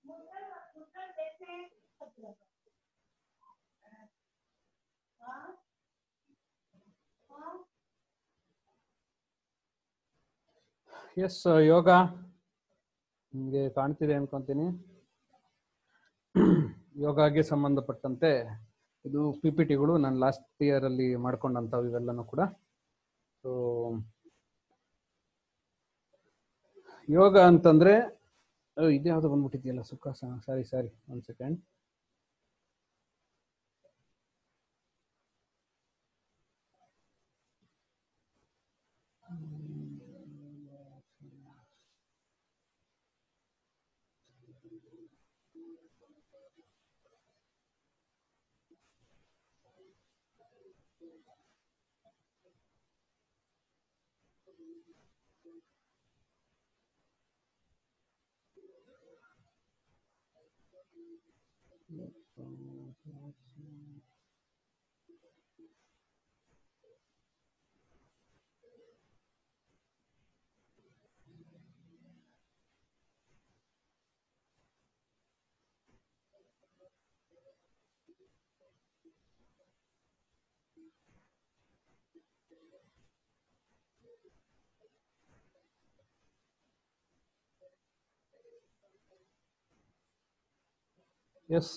S ಯೋಗ ನಿಮಗೆ ಕಾಣ್ತಿದೆ ಅನ್ಕೊಂತೀನಿ ಯೋಗಾಗೆ ಸಂಬಂಧಪಟ್ಟಂತೆ ಇದು ಪಿ ಪಿ ಟಿಗಳು ನಾನು ಲಾಸ್ಟ್ ಇಯರ್ ಅಲ್ಲಿ ಮಾಡ್ಕೊಂಡಂಥವು ಇವೆಲ್ಲನೂ ಕೂಡ ಸೊ ಯೋಗ ಅಂತಂದ್ರೆ ಅಹ್, ಇದ್ಯಾವ್ದೋ ಬಂದ್ಬಿಟ್ಟಿದೆಯಲ್ಲ ಸುಖಾಸನ ಸಾರಿ ಸಾರಿ ಒಂದ್ ಸೆಕೆಂಡ್ ಎಸ್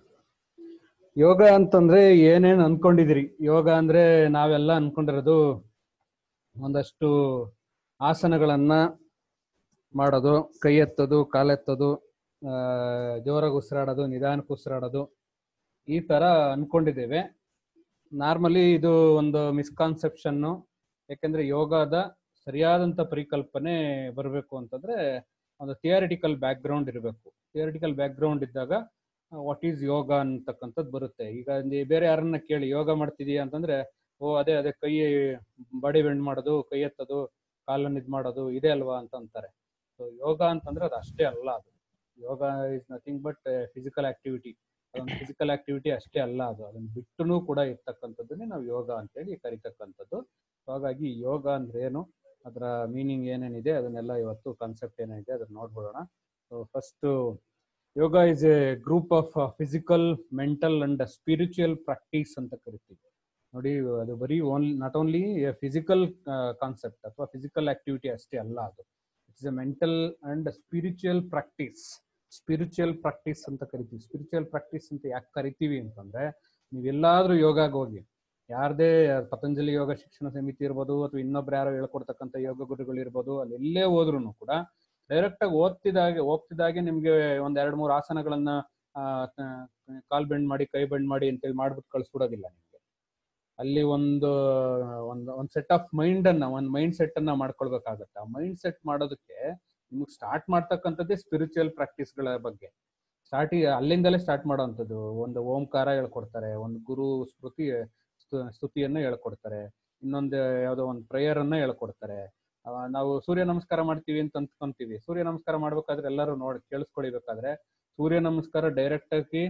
ಯೋಗ ಅಂತಂದ್ರೆ ಏನೇನ್ ಅನ್ಕೊಂಡಿದಿರಿ ಯೋಗ ಅಂದ್ರೆ ನಾವೆಲ್ಲ ಅನ್ಕೊಂಡಿರೋದು ಒಂದಷ್ಟು ಆಸನಗಳನ್ನ ಮಾಡೋದು ಕೈ ಎತ್ತೋದು ಕಾಲೆತ್ತೋದು ಆ, ಜೋರಾಗಿ ಉಸಿರಾಡೋದು ನಿಧಾನಕ್ಕೆ ಉಸಿರಾಡೋದು ಈ ತರ ಅನ್ಕೊಂಡಿದ್ದೇವೆ ನಾರ್ಮಲಿ ಇದು ಒಂದು ಮಿಸ್ಕಾನ್ಸೆಪ್ಷನ್ನು ಯಾಕೆಂದ್ರೆ ಯೋಗದ ಸರಿಯಾದಂತ ಪರಿಕಲ್ಪನೆ ಬರಬೇಕು ಅಂತಂದ್ರೆ ಒಂದು ಥಿಯರಿಟಿಕಲ್ ಬ್ಯಾಕ್ ಗ್ರೌಂಡ್ ಇರಬೇಕು ಥಿಯರಿಟಿಕಲ್ ಬ್ಯಾಕ್ ಗ್ರೌಂಡ್ ಇದ್ದಾಗ ವಾಟ್ ಈಸ್ ಯೋಗ ಅಂತಕ್ಕಂಥದ್ದು ಬರುತ್ತೆ ಈಗ ನೀ- ಬೇರೆ ಯಾರನ್ನ ಕೇಳಿ ಯೋಗ ಮಾಡ್ತಿದೀಯ ಅಂತಂದ್ರೆ ಓ ಅದೇ ಅದೇ ಕೈ ಬಾಡಿ ಬೆಂಡ್ ಮಾಡೋದು ಕೈ ಎತ್ತೋದು ಕಾಲನ್ನು ಇದ್ ಮಾಡೋದು ಇದೆ ಅಲ್ವಾ ಅಂತ ಅಂತಾರೆ ಸೊ ಯೋಗ ಅಂತಂದ್ರೆ ಅದು ಅಷ್ಟೇ ಅಲ್ಲ ಅದು yoga is nothing but physical activity ಅದೊಂದು ಫಿಸಿಕಲ್ ಆಕ್ಟಿವಿಟಿ ಅಷ್ಟೇ ಅಲ್ಲ ಅದು ಅದನ್ನ ಬಿಟ್ಟುನು ಕೂಡ ಇರ್ತಕ್ಕಂಥದ್ದನ್ನೇ ನಾವು ಯೋಗ ಅಂತೇಳಿ ಕರಿತಕ್ಕಂಥದ್ದು So ಹಾಗಾಗಿ ಯೋಗ ಅಂದ್ರೆ ಏನು ಅದರ ಮೀನಿಂಗ್ ಏನೇನಿದೆ ಅದನ್ನೆಲ್ಲ ಇವತ್ತು ಕಾನ್ಸೆಪ್ಟ್ ಏನೇನಿದೆ ಅದನ್ನ ನೋಡ್ಬಿಡೋಣ so first yoga is a group of physical mental and spiritual practice ಅಂತ ಕರಿತೀವಿ ನೋಡಿ ಅದು ಬರೀ only not only physical concept ಅಥವಾ ಫಿಸಿಕಲ್ ಆಕ್ಟಿವಿಟಿ ಅಷ್ಟೇ ಅಲ್ಲ ಅದು it's a mental and spiritual practice spiritual practice ಅಂತ ಕರಿತೀವಿ ಸ್ಪಿರಿಚುವಲ್ ಪ್ರಾಕ್ಟೀಸ್ ಅಂತ ಯಾಕೆ ಕರಿತೀವಿ ಅಂತಂದ್ರೆ ನೀವೆಲ್ಲಾದ್ರೂ ಯೋಗಾಗ ಹೋಗಿ ಯಾರದೇ ಪತಂಜಲಿ ಯೋಗ ಶಿಕ್ಷಣ ಸಮಿತಿ ಇರ್ಬೋದು ಅಥವಾ ಇನ್ನೊಬ್ರು ಯಾರೋ ಹೇಳ್ಕೊಡ್ತಕ್ಕಂಥ ಯೋಗ ಗುರುಗಳು ಇರ್ಬೋದು ಅಲ್ಲಿ ಎಲ್ಲೇ ಹೋದ್ರು ಕೂಡ ಡೈರೆಕ್ಟ್ ಆಗಿ ಓದ್ತಿದಾಗೆ ಹೋಗ್ತಿದಾಗೆ ನಿಮ್ಗೆ ಒಂದ್ ಎರಡ್ ಮೂರು ಆಸನಗಳನ್ನ ಆ, ಕ- ಕಾಲ್ ಬೆಂಡ್ ಮಾಡಿ ಕೈ ಬೆಂಡ್ ಮಾಡಿ ಅಂತೇಳಿ ಮಾಡ್ಬಿಟ್ಟು ಕಳ್ಸ್ಬಿಡೋದಿಲ್ಲ ನಿಮ್ಗೆ ಅಲ್ಲಿ ಒಂದು ಒಂದು ಒಂದ್ ಸೆಟ್ ಆಫ್ ಮೈಂಡ್ ಅನ್ನ ಒಂದ್ ಮೈಂಡ್ ಸೆಟ್ ಅನ್ನ ಮಾಡ್ಕೊಳ್ಬೇಕಾಗತ್ತೆ ಆ ಮೈಂಡ್ ಸೆಟ್ ಮಾಡೋದಕ್ಕೆ ನಿಮ್ಗೆ ಸ್ಟಾರ್ಟ್ ಮಾಡ್ತಕ್ಕಂಥದ್ದೇ ಸ್ಪಿರಿಚುವಲ್ ಪ್ರಾಕ್ಟೀಸ್ಗಳ ಬಗ್ಗೆ ಸ್ಟಾರ್ಟ್ ಅಲ್ಲಿಂದಲೇ ಸ್ಟಾರ್ಟ್ ಮಾಡೋವಂಥದ್ದು ಒಂದು ಓಂಕಾರ ಹೇಳ್ಕೊಡ್ತಾರೆ ಒಂದು ಗುರು ಸ್ಮೃತಿ ಸ್ತು- ಸ್ತುತಿಯನ್ನ ಹೇಳ್ಕೊಡ್ತಾರೆ ಇನ್ನೊಂದು ಯಾವ್ದೋ ಒಂದು ಪ್ರೇಯರ್ ಅನ್ನ ಹೇಳ್ಕೊಡ್ತಾರೆ ಆ, ನಾವು ಸೂರ್ಯ ನಮಸ್ಕಾರ ಮಾಡ್ತೀವಿ ಅಂತ ಅಂದ್ಕೊಂತೀವಿ ಸೂರ್ಯ ನಮಸ್ಕಾರ ಮಾಡ್ಬೇಕಾದ್ರೆ ಎಲ್ಲರೂ ನೋಡಿ ಕೇಳಿಸ್ಕೊಳಿಬೇಕಾದ್ರೆ ಸೂರ್ಯ ನಮಸ್ಕಾರ ಡೈರೆಕ್ಟ್ ಆಗಿ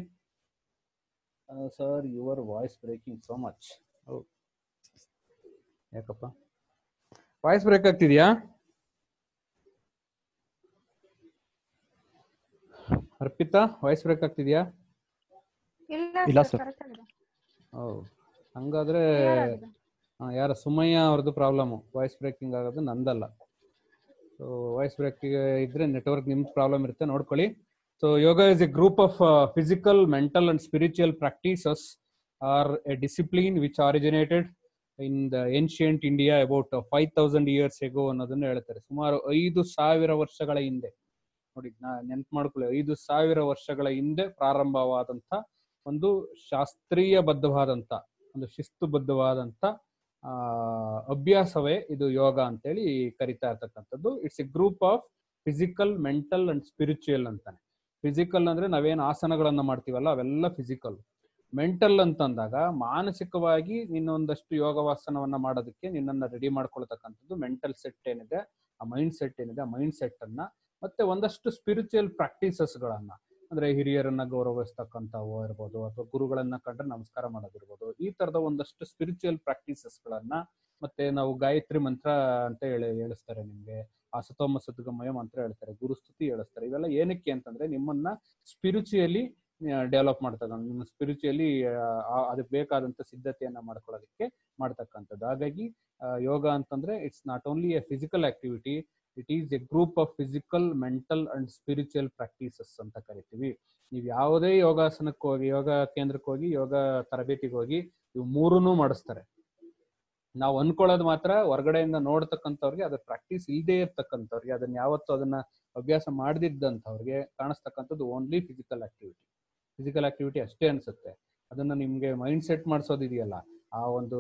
sir your voice breaking so much ಯಾಕಪ್ಪ ವಾಯ್ಸ್ ಬ್ರೇಕ್ ಆಗ್ತಿದ್ಯಾ ಅರ್ಪಿತಾ ವಾಯ್ಸ್ ಬ್ರೇಕ್ ಆಗ್ತಿದ್ಯಾ ಇಲ್ಲ ಇಲ್ಲ ಸರ್ sir. correct ಆಗಿದೆ. ಓ ಹಂಗಾದ್ರೆ Clear ಆಗಿದೆ. ಆ, ಯಾರ ಸುಮಯ್ಯ ಅವ್ರದ್ದು ಪ್ರಾಬ್ಲಮ್ ವಾಯ್ಸ್ ಬ್ರೇಕಿಂಗ್ ಆಗೋದು ನಂದಲ್ಲ ಸೊ ವಾಯ್ಸ್ ಬ್ರೇಕ್ ಇದ್ರೆ ನೆಟ್ವರ್ಕ್ ನಿಮ್ದು ಪ್ರಾಬ್ಲಮ್ ಇರುತ್ತೆ ನೋಡ್ಕೊಳ್ಳಿ so yoga is a group of physical mental and spiritual practices are a discipline which originated in the ancient India about five thousand years ago ಅನ್ನೋದನ್ನ ಹೇಳ್ತಾರೆ ಸುಮಾರು ಐದು ಸಾವಿರ ವರ್ಷಗಳ ಹಿಂದೆ ನೋಡಿ ನಾ ನೆನ್ಪು ಮಾಡ್ಕೊಳ್ಳಿ ಐದು ಸಾವಿರ ವರ್ಷಗಳ ಹಿಂದೆ ಪ್ರಾರಂಭವಾದಂತ ಒಂದು ಶಾಸ್ತ್ರೀಯಬದ್ಧವಾದಂತ ಒಂದು ಶಿಸ್ತುಬದ್ಧವಾದಂತ ಆ ಅಭ್ಯಾಸವೇ ಇದು ಯೋಗ ಅಂತೇಳಿ ಕರಿತಾ ಇರ್ತಕ್ಕಂಥದ್ದು it's a group of physical mental and spiritual ಅಂತಾನೆ ಫಿಸಿಕಲ್ ಅಂದ್ರೆ ನಾವೇನು ಆಸನಗಳನ್ನ ಮಾಡ್ತೀವಲ್ಲ ಅವೆಲ್ಲ ಫಿಸಿಕಲ್ ಮೆಂಟಲ್ ಅಂತಂದಾಗ ಮಾನಸಿಕವಾಗಿ ನಿನ್ನೊಂದಷ್ಟು ಯೋಗವಾಸನವನ್ನ ಮಾಡೋದಕ್ಕೆ ನಿನ್ನನ್ನ ರೆಡಿ ಮಾಡ್ಕೊಳ್ತಕ್ಕಂಥದ್ದು ಮೆಂಟಲ್ ಸೆಟ್ ಏನಿದೆ ಆ ಮೈಂಡ್ ಸೆಟ್ ಏನಿದೆ ಆ ಮೈಂಡ್ ಸೆಟ್ ಅನ್ನ ಮತ್ತೆ ಒಂದಷ್ಟು ಸ್ಪಿರಿಚುವಲ್ ಪ್ರಾಕ್ಟೀಸಸ್ಗಳನ್ನ ಅಂದ್ರೆ ಹಿರಿಯರನ್ನ ಗೌರವಿಸ್ತಕ್ಕಂಥವು ಇರ್ಬೋದು ಅಥವಾ ಗುರುಗಳನ್ನ ಕಂಡ್ರೆ ನಮಸ್ಕಾರ ಮಾಡೋದಿರ್ಬೋದು ಈ ತರದ ಒಂದಷ್ಟು ಸ್ಪಿರಿಚುವಲ್ ಪ್ರಾಕ್ಟೀಸಸ್ಗಳನ್ನ ಮತ್ತೆ ನಾವು ಗಾಯತ್ರಿ ಮಂತ್ರ ಅಂತ ಹೇಳಿ ಹೇಳಿಸ್ತಾರೆ ನಿಮ್ಗೆ ಅಸತೋಮ ಸದ್ಗಮಯ ಮಂತ್ರ ಹೇಳ್ತಾರೆ ಗುರುಸ್ತುತಿ ಹೇಳಿಸ್ತಾರೆ ಇವೆಲ್ಲ ಏನಕ್ಕೆ ಅಂತಂದ್ರೆ ನಿಮ್ಮನ್ನ ಸ್ಪಿರಿಚುಯಲಿ ಡೆವಲಪ್ ಮಾಡ್ತಕ್ಕ ನಿಮ್ಮ ಸ್ಪಿರಿಚುಯಲಿ ಅದಕ್ಕೆ ಬೇಕಾದಂತ ಸಿದ್ಧತೆಯನ್ನ ಮಾಡ್ಕೊಳ್ಳೋದಕ್ಕೆ ಮಾಡ್ತಕ್ಕಂಥದ್ದು ಹಾಗಾಗಿ ಆ, ಯೋಗ ಅಂತಂದ್ರೆ it's not only a physical activity it is a group of physical mental and spiritual practices ಅಂತ ಕರಿತೀವಿ ನೀವು ಯಾವುದೇ ಯೋಗಾಸನಕ್ಕೆ ಹೋಗಿ ಯೋಗ ಕೇಂದ್ರಕ್ಕೆ ಹೋಗಿ ಯೋಗ ತರಬೇತಿಗೆ ಹೋಗಿ ಇವು ಮೂರನ್ನೂ ಮಾಡಿಸ್ತಾರೆ ನಾವು ಅನ್ಕೊಳ್ಳೋದು ಮಾತ್ರ ಹೊರಗಡೆಯಿಂದ ನೋಡ್ತಕ್ಕಂಥವ್ರಿಗೆ ಅದ್ರ ಪ್ರಾಕ್ಟೀಸ್ ಇಲ್ಲದೆ ಇರ್ತಕ್ಕಂಥವ್ರಿಗೆ ಅದನ್ನ ಯಾವತ್ತೂ ಅದನ್ನ ಅಭ್ಯಾಸ ಮಾಡದಿದ್ದಂಥವ್ರಿಗೆ ಕಾಣಿಸ್ತಕ್ಕಂಥದ್ದು only physical activity physical activity ಅಷ್ಟೇ ಅನ್ಸುತ್ತೆ ಅದನ್ನ ನಿಮ್ಗೆ ಮೈಂಡ್ ಸೆಟ್ ಮಾಡಿಸೋದಿದೆಯಲ್ಲ ಆ ಒಂದು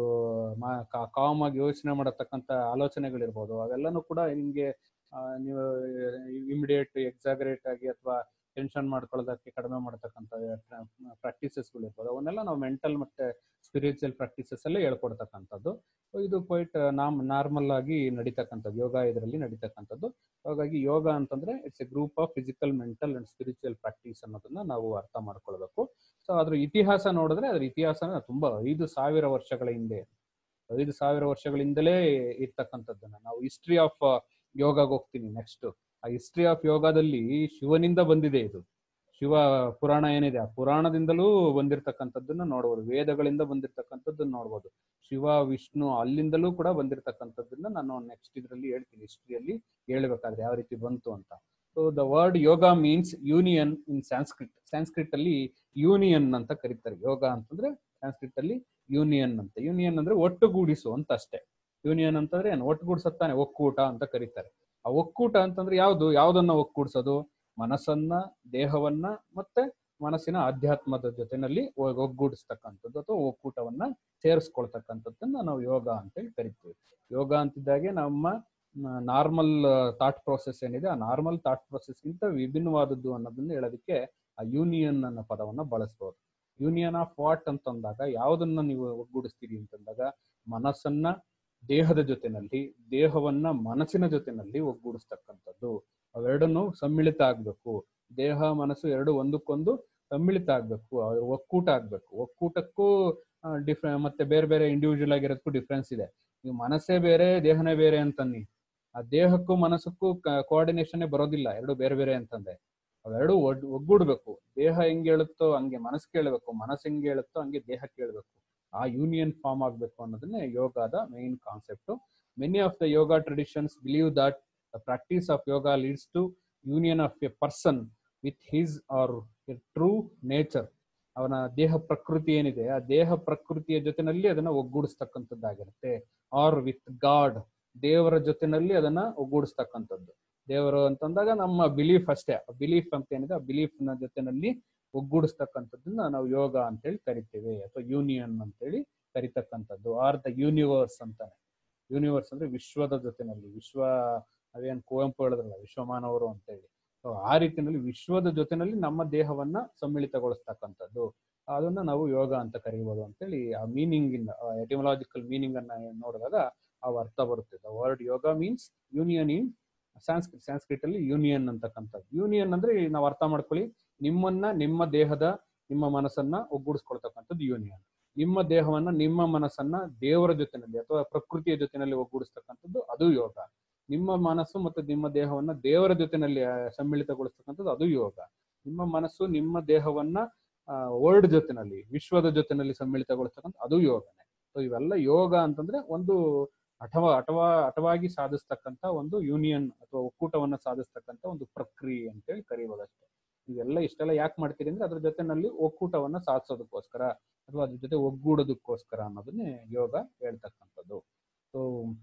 ಕಾಮ್ ಆಗಿ ಯೋಚನೆ ಮಾಡತಕ್ಕಂಥ ಆಲೋಚನೆಗಳಿರ್ಬೋದು ಅವೆಲ್ಲನೂ ಕೂಡ ನಿಮ್ಗೆ ಆ, ನೀವು ಇಮಿಡಿಯೇಟ್ ಎಕ್ಸಾಗರೇಟ್ ಆಗಿ ಅಥವಾ ಟೆನ್ಷನ್ ಮಾಡ್ಕೊಳ್ಳೋದಕ್ಕೆ ಕಡಿಮೆ ಮಾಡತಕ್ಕಂಥ ಪ್ರಾಕ್ಟೀಸಸ್ಗಳು ಇರ್ಬೋದು ಅವನ್ನೆಲ್ಲ ನಾವು ಮೆಂಟಲ್ ಮತ್ತೆ ಸ್ಪಿರಿಚುವಲ್ ಪ್ರಾಕ್ಟೀಸಸ್ ಅಲ್ಲೇ ಹೇಳ್ಕೊಡ್ತಕ್ಕಂಥದ್ದು So ಇದು ಕ್ವೈಟ್ ನಾಮ್ ನಾರ್ಮಲ್ ಆಗಿ ನಡೀತಕ್ಕಂಥದ್ದು ಯೋಗ ಇದರಲ್ಲಿ ನಡೀತಕ್ಕಂಥದ್ದು ಹಾಗಾಗಿ ಯೋಗ ಅಂತಂದ್ರೆ it's a group of physical mental and spiritual practice ಅನ್ನೋದನ್ನ ನಾವು ಅರ್ಥ ಮಾಡ್ಕೊಳ್ಬೇಕು ಸೊ ಅದ್ರ ಇತಿಹಾಸ ನೋಡಿದ್ರೆ ಅದ್ರ ಇತಿಹಾಸನ ತುಂಬಾ ಐದು ಸಾವಿರ ವರ್ಷಗಳ ಹಿಂದೆ ಐದು ಸಾವಿರ ವರ್ಷಗಳಿಂದಲೇ ಇರ್ತಕ್ಕಂಥದ್ದನ್ನ ನಾವು ಹಿಸ್ಟ್ರಿ ಆಫ್ ಯೋಗಾಗ ಹೋಗ್ತೀನಿ ನೆಕ್ಸ್ಟ್ ಆ ಹಿಸ್ಟ್ರಿ ಆಫ್ ಯೋಗದಲ್ಲಿ ಶಿವನಿಂದ ಬಂದಿದೆ ಇದು ಶಿವ ಪುರಾಣ ಏನಿದೆ ಆ ಪುರಾಣದಿಂದಲೂ ಬಂದಿರತಕ್ಕಂಥದ್ದನ್ನ ನೋಡ್ಬೋದು ವೇದಗಳಿಂದ ಬಂದಿರತಕ್ಕಂಥದ್ದನ್ನ ನೋಡ್ಬೋದು ಶಿವ ವಿಷ್ಣು ಅಲ್ಲಿಂದಲೂ ಕೂಡ ಬಂದಿರತಕ್ಕಂಥದ್ದನ್ನ ನಾನು ನೆಕ್ಸ್ಟ್ ಇದರಲ್ಲಿ ಹೇಳ್ತೀನಿ ಹಿಸ್ಟ್ರಿಯಲ್ಲಿ ಹೇಳ್ಬೇಕಾದ್ರೆ ಯಾವ ರೀತಿ ಬಂತು ಅಂತ so the word yoga means union in Sanskrit Sanskrit ಅಲ್ಲಿ ಯೂನಿಯನ್ ಅಂತ ಕರೀತಾರೆ ಯೋಗ ಅಂತಂದ್ರೆ ಸ್ಯಾನ್ಸ್ಕ್ರಿಟ್ ಅಲ್ಲಿ ಯೂನಿಯನ್ ಅಂತ ಯೂನಿಯನ್ ಅಂದ್ರೆ ಒಟ್ಟುಗೂಡಿಸು ಅಂತ ಅಷ್ಟೇ ಯೂನಿಯನ್ ಅಂತಂದ್ರೆ ಏನು ಒಟ್ಟುಗೂಡ್ಸತ್ತಾನೆ ಒಕ್ಕೂಟ ಅಂತ ಕರೀತಾರೆ ಆ ಒಕ್ಕೂಟ ಅಂತಂದ್ರೆ ಯಾವ್ದು ಯಾವ್ದನ್ನ ಒಕ್ಕೂಡ್ಸೋದು ಮನಸ್ಸನ್ನ ದೇಹವನ್ನ ಮತ್ತೆ ಮನಸ್ಸಿನ ಆಧ್ಯಾತ್ಮದ ಜೊತೆನಲ್ಲಿ ಒ- ಒಗ್ಗೂಡಿಸ್ತಕ್ಕಂಥದ್ದು ಅಥವಾ ಒಕ್ಕೂಟವನ್ನ ಸೇರಿಸ್ಕೊಳ್ತಕ್ಕಂಥದ್ದನ್ನ ನಾವು ಯೋಗ ಅಂತೇಳಿ ಕರಿತೀವಿ ಯೋಗ ಅಂತಿದ್ದಾಗೆ ನಮ್ಮ ನಾರ್ಮಲ್ ಥಾಟ್ ಪ್ರೋಸೆಸ್ ಏನಿದೆ ಆ ನಾರ್ಮಲ್ ಥಾಟ್ ಗಿಂತ ವಿಭಿನ್ನವಾದದ್ದು ಅನ್ನೋದನ್ನ ಹೇಳೋದಕ್ಕೆ ಆ ಯೂನಿಯನ್ ಅನ್ನೋ ಪದವನ್ನ ಬಳಸ್ಬೋದು ಯೂನಿಯನ್ ಆಫ್ ವಾಟ್ ಅಂತಂದಾಗ ಯಾವುದನ್ನ ನೀವು ಒಗ್ಗೂಡಿಸ್ತೀರಿ ಅಂತಂದಾಗ ಮನಸ್ಸನ್ನ ದೇಹದ ಜೊತೆನಲ್ಲಿ ದೇಹವನ್ನ ಮನಸ್ಸಿನ ಜೊತೆನಲ್ಲಿ ಒಗ್ಗೂಡಿಸ್ತಕ್ಕಂಥದ್ದು ಅವೆರಡನ್ನು ಸಮ್ಮಿಳಿತ ಆಗ್ಬೇಕು ದೇಹ ಮನಸ್ಸು ಎರಡು ಒಂದಕ್ಕೊಂದು ಸಮ್ಮಿಳಿತ ಆಗ್ಬೇಕು ಅದು ಒಕ್ಕೂಟ ಆಗ್ಬೇಕು ಒಕ್ಕೂಟಕ್ಕೂ ಡಿಫ್ರೆ ಮತ್ತೆ ಬೇರೆ ಬೇರೆ ಇಂಡಿವಿಜುವಲ್ ಆಗಿರೋದಕ್ಕೂ ಡಿಫ್ರೆನ್ಸ್ ಇದೆ ನೀವು ಮನಸ್ಸೇ ಬೇರೆ ದೇಹನೇ ಬೇರೆ ಅಂತನ್ನಿ ಆ ದೇಹಕ್ಕೂ ಮನಸ್ಸಕ್ಕೂ ಕೋಆರ್ಡಿನೇಷನ್ ಬರೋದಿಲ್ಲ ಎರಡು ಬೇರೆ ಬೇರೆ ಅಂತಂದೆ ಅವೆರಡು ಒಡ್ ಒಗ್ಗೂಡ್ಬೇಕು ದೇಹ ಹೆಂಗ್ ಹೇಳುತ್ತೋ ಹಂಗೆ ಮನಸ್ಸು ಕೇಳಬೇಕು ಮನಸ್ಸು ಹೆಂಗ್ ಹೇಳುತ್ತೋ ಹಂಗೆ ದೇಹ ಕೇಳಬೇಕು ಆ ಯೂನಿಯನ್ ಫಾರ್ಮ್ ಆಗ್ಬೇಕು ಅನ್ನೋದನ್ನೇ ಯೋಗದ main concept many of the yoga traditions believe that the practice of yoga leads to union of a person with his or true nature ಅವನ ದೇಹ ಪ್ರಕೃತಿ ಏನಿದೆ ಆ ದೇಹ ಪ್ರಕೃತಿಯ ಜೊತೆನಲ್ಲಿ ಅದನ್ನ ಒಗ್ಗೂಡಿಸ್ತಕ್ಕಂಥದ್ದಾಗಿರುತ್ತೆ ಆರ್ ವಿತ್ ಗಾಡ್ ದೇವರ ಜೊತೆನಲ್ಲಿ ಅದನ್ನ ಒಗ್ಗೂಡಿಸ್ತಕ್ಕಂಥದ್ದು ದೇವರು ಅಂತಂದಾಗ ನಮ್ಮ ಬಿಲೀಫ್ ಅಷ್ಟೇ ಬಿಲೀಫ್ ಅಂತ ಏನಿದೆ ಆ ಬಿಲೀಫ್ ನ ಜೊತೆನಲ್ಲಿ ಒಗ್ಗೂಡಿಸ್ತಕ್ಕಂಥದ್ದನ್ನ ನಾವು ಯೋಗ ಅಂತೇಳಿ ಕರಿತೇವೆ ಅಥವಾ ಯೂನಿಯನ್ ಅಂತೇಳಿ ಕರಿತಕ್ಕಂಥದ್ದು ಆರ್ ದ ಯೂನಿವರ್ಸ್ ಅಂತಾನೆ ಯೂನಿವರ್ಸ್ ಅಂದ್ರೆ ವಿಶ್ವದ ಜೊತೆನಲ್ಲಿ ವಿಶ್ವ ಅದೇನ್ ಕುವೆಂಪು ಹೇಳಿದ್ರಲ್ಲ ವಿಶ್ವಮಾನವರು ಅಂತೇಳಿ ಸೊ ಆ ರೀತಿಯಲ್ಲಿ ವಿಶ್ವದ ಜೊತೆನಲ್ಲಿ ನಮ್ಮ ದೇಹವನ್ನ ಸಮ್ಮಿಳಿತಗೊಳಿಸ್ತಕ್ಕಂಥದ್ದು ಅದನ್ನ ನಾವು ಯೋಗ ಅಂತ ಕರೀಬಹುದು ಅಂತೇಳಿ ಆ ಮೀನಿಂಗ್ ಇಂದ ಎಟಿಮಲಾಜಿಕಲ್ ಮೀನಿಂಗ್ ಅನ್ನ ನೋಡಿದಾಗ ಆ ಅರ್ಥ ಬರುತ್ತೆ the word yoga means union in Sanskrit Sanskrit ಅಲ್ಲಿ ಯೂನಿಯನ್ ಅಂತಕ್ಕಂಥದ್ದು ಯೂನಿಯನ್ ಅಂದ್ರೆ ನಾವು ಅರ್ಥ ಮಾಡ್ಕೊಳ್ಳಿ ನಿಮ್ಮನ್ನ ನಿಮ್ಮ ದೇಹದ ನಿಮ್ಮ ಮನಸ್ಸನ್ನ ಒಗ್ಗೂಡಿಸ್ಕೊಳ್ತಕ್ಕಂಥದ್ದು ಯೂನಿಯನ್ ನಿಮ್ಮ ದೇಹವನ್ನ ನಿಮ್ಮ ಮನಸ್ಸನ್ನ ದೇವರ ಜೊತೆನಲ್ಲಿ ಅಥವಾ ಪ್ರಕೃತಿಯ ಜೊತೆನಲ್ಲಿ ಒಗ್ಗೂಡಿಸ್ತಕ್ಕಂಥದ್ದು ಅದು ಯೋಗ ನಿಮ್ಮ ಮನಸ್ಸು ಮತ್ತು ನಿಮ್ಮ ದೇಹವನ್ನ ದೇವರ ಜೊತೆನಲ್ಲಿ ಆ, ಸಮ್ಮಿಳಿತಗೊಳಿಸ್ತಕ್ಕಂಥದ್ದು ಅದು ಯೋಗ ನಿಮ್ಮ ಮನಸ್ಸು ನಿಮ್ಮ ದೇಹವನ್ನ ವರ್ಲ್ಡ್ ಜೊತೆನಲ್ಲಿ ವಿಶ್ವದ ಜೊತೆನಲ್ಲಿ ಸಮ್ಮಿಳಿತಗೊಳಿಸ್ತಕ್ಕಂಥ ಅದು ಯೋಗನೇ ಸೊ ಇವೆಲ್ಲ ಯೋಗ ಅಂತಂದ್ರೆ ಒಂದು ಅಥವಾ ಅಥವಾ ಅಟವಾಗಿ ಸಾಧಿಸ್ತಕ್ಕಂಥ ಒಂದು ಯೂನಿಯನ್ ಅಥವಾ ಒಕ್ಕೂಟವನ್ನ ಸಾಧಿಸ್ತಕ್ಕಂಥ ಒಂದು ಪ್ರಕ್ರಿಯೆ ಅಂತೇಳಿ ಕರೀಬೋದು ಅಷ್ಟೇ ಇವೆಲ್ಲ ಇಷ್ಟೆಲ್ಲ ಯಾಕೆ ಮಾಡ್ತೀರಿ ಅಂದ್ರೆ ಅದ್ರ ಜೊತೆನಲ್ಲಿ ಒಕ್ಕೂಟವನ್ನ ಸಾಧಿಸೋದಕ್ಕೋಸ್ಕರ ಅಥವಾ ಅದ್ರ ಜೊತೆ ಒಗ್ಗೂಡೋದಕ್ಕೋಸ್ಕರ ಅನ್ನೋದನ್ನೇ ಯೋಗ ಹೇಳ್ತಕ್ಕಂಥದ್ದು so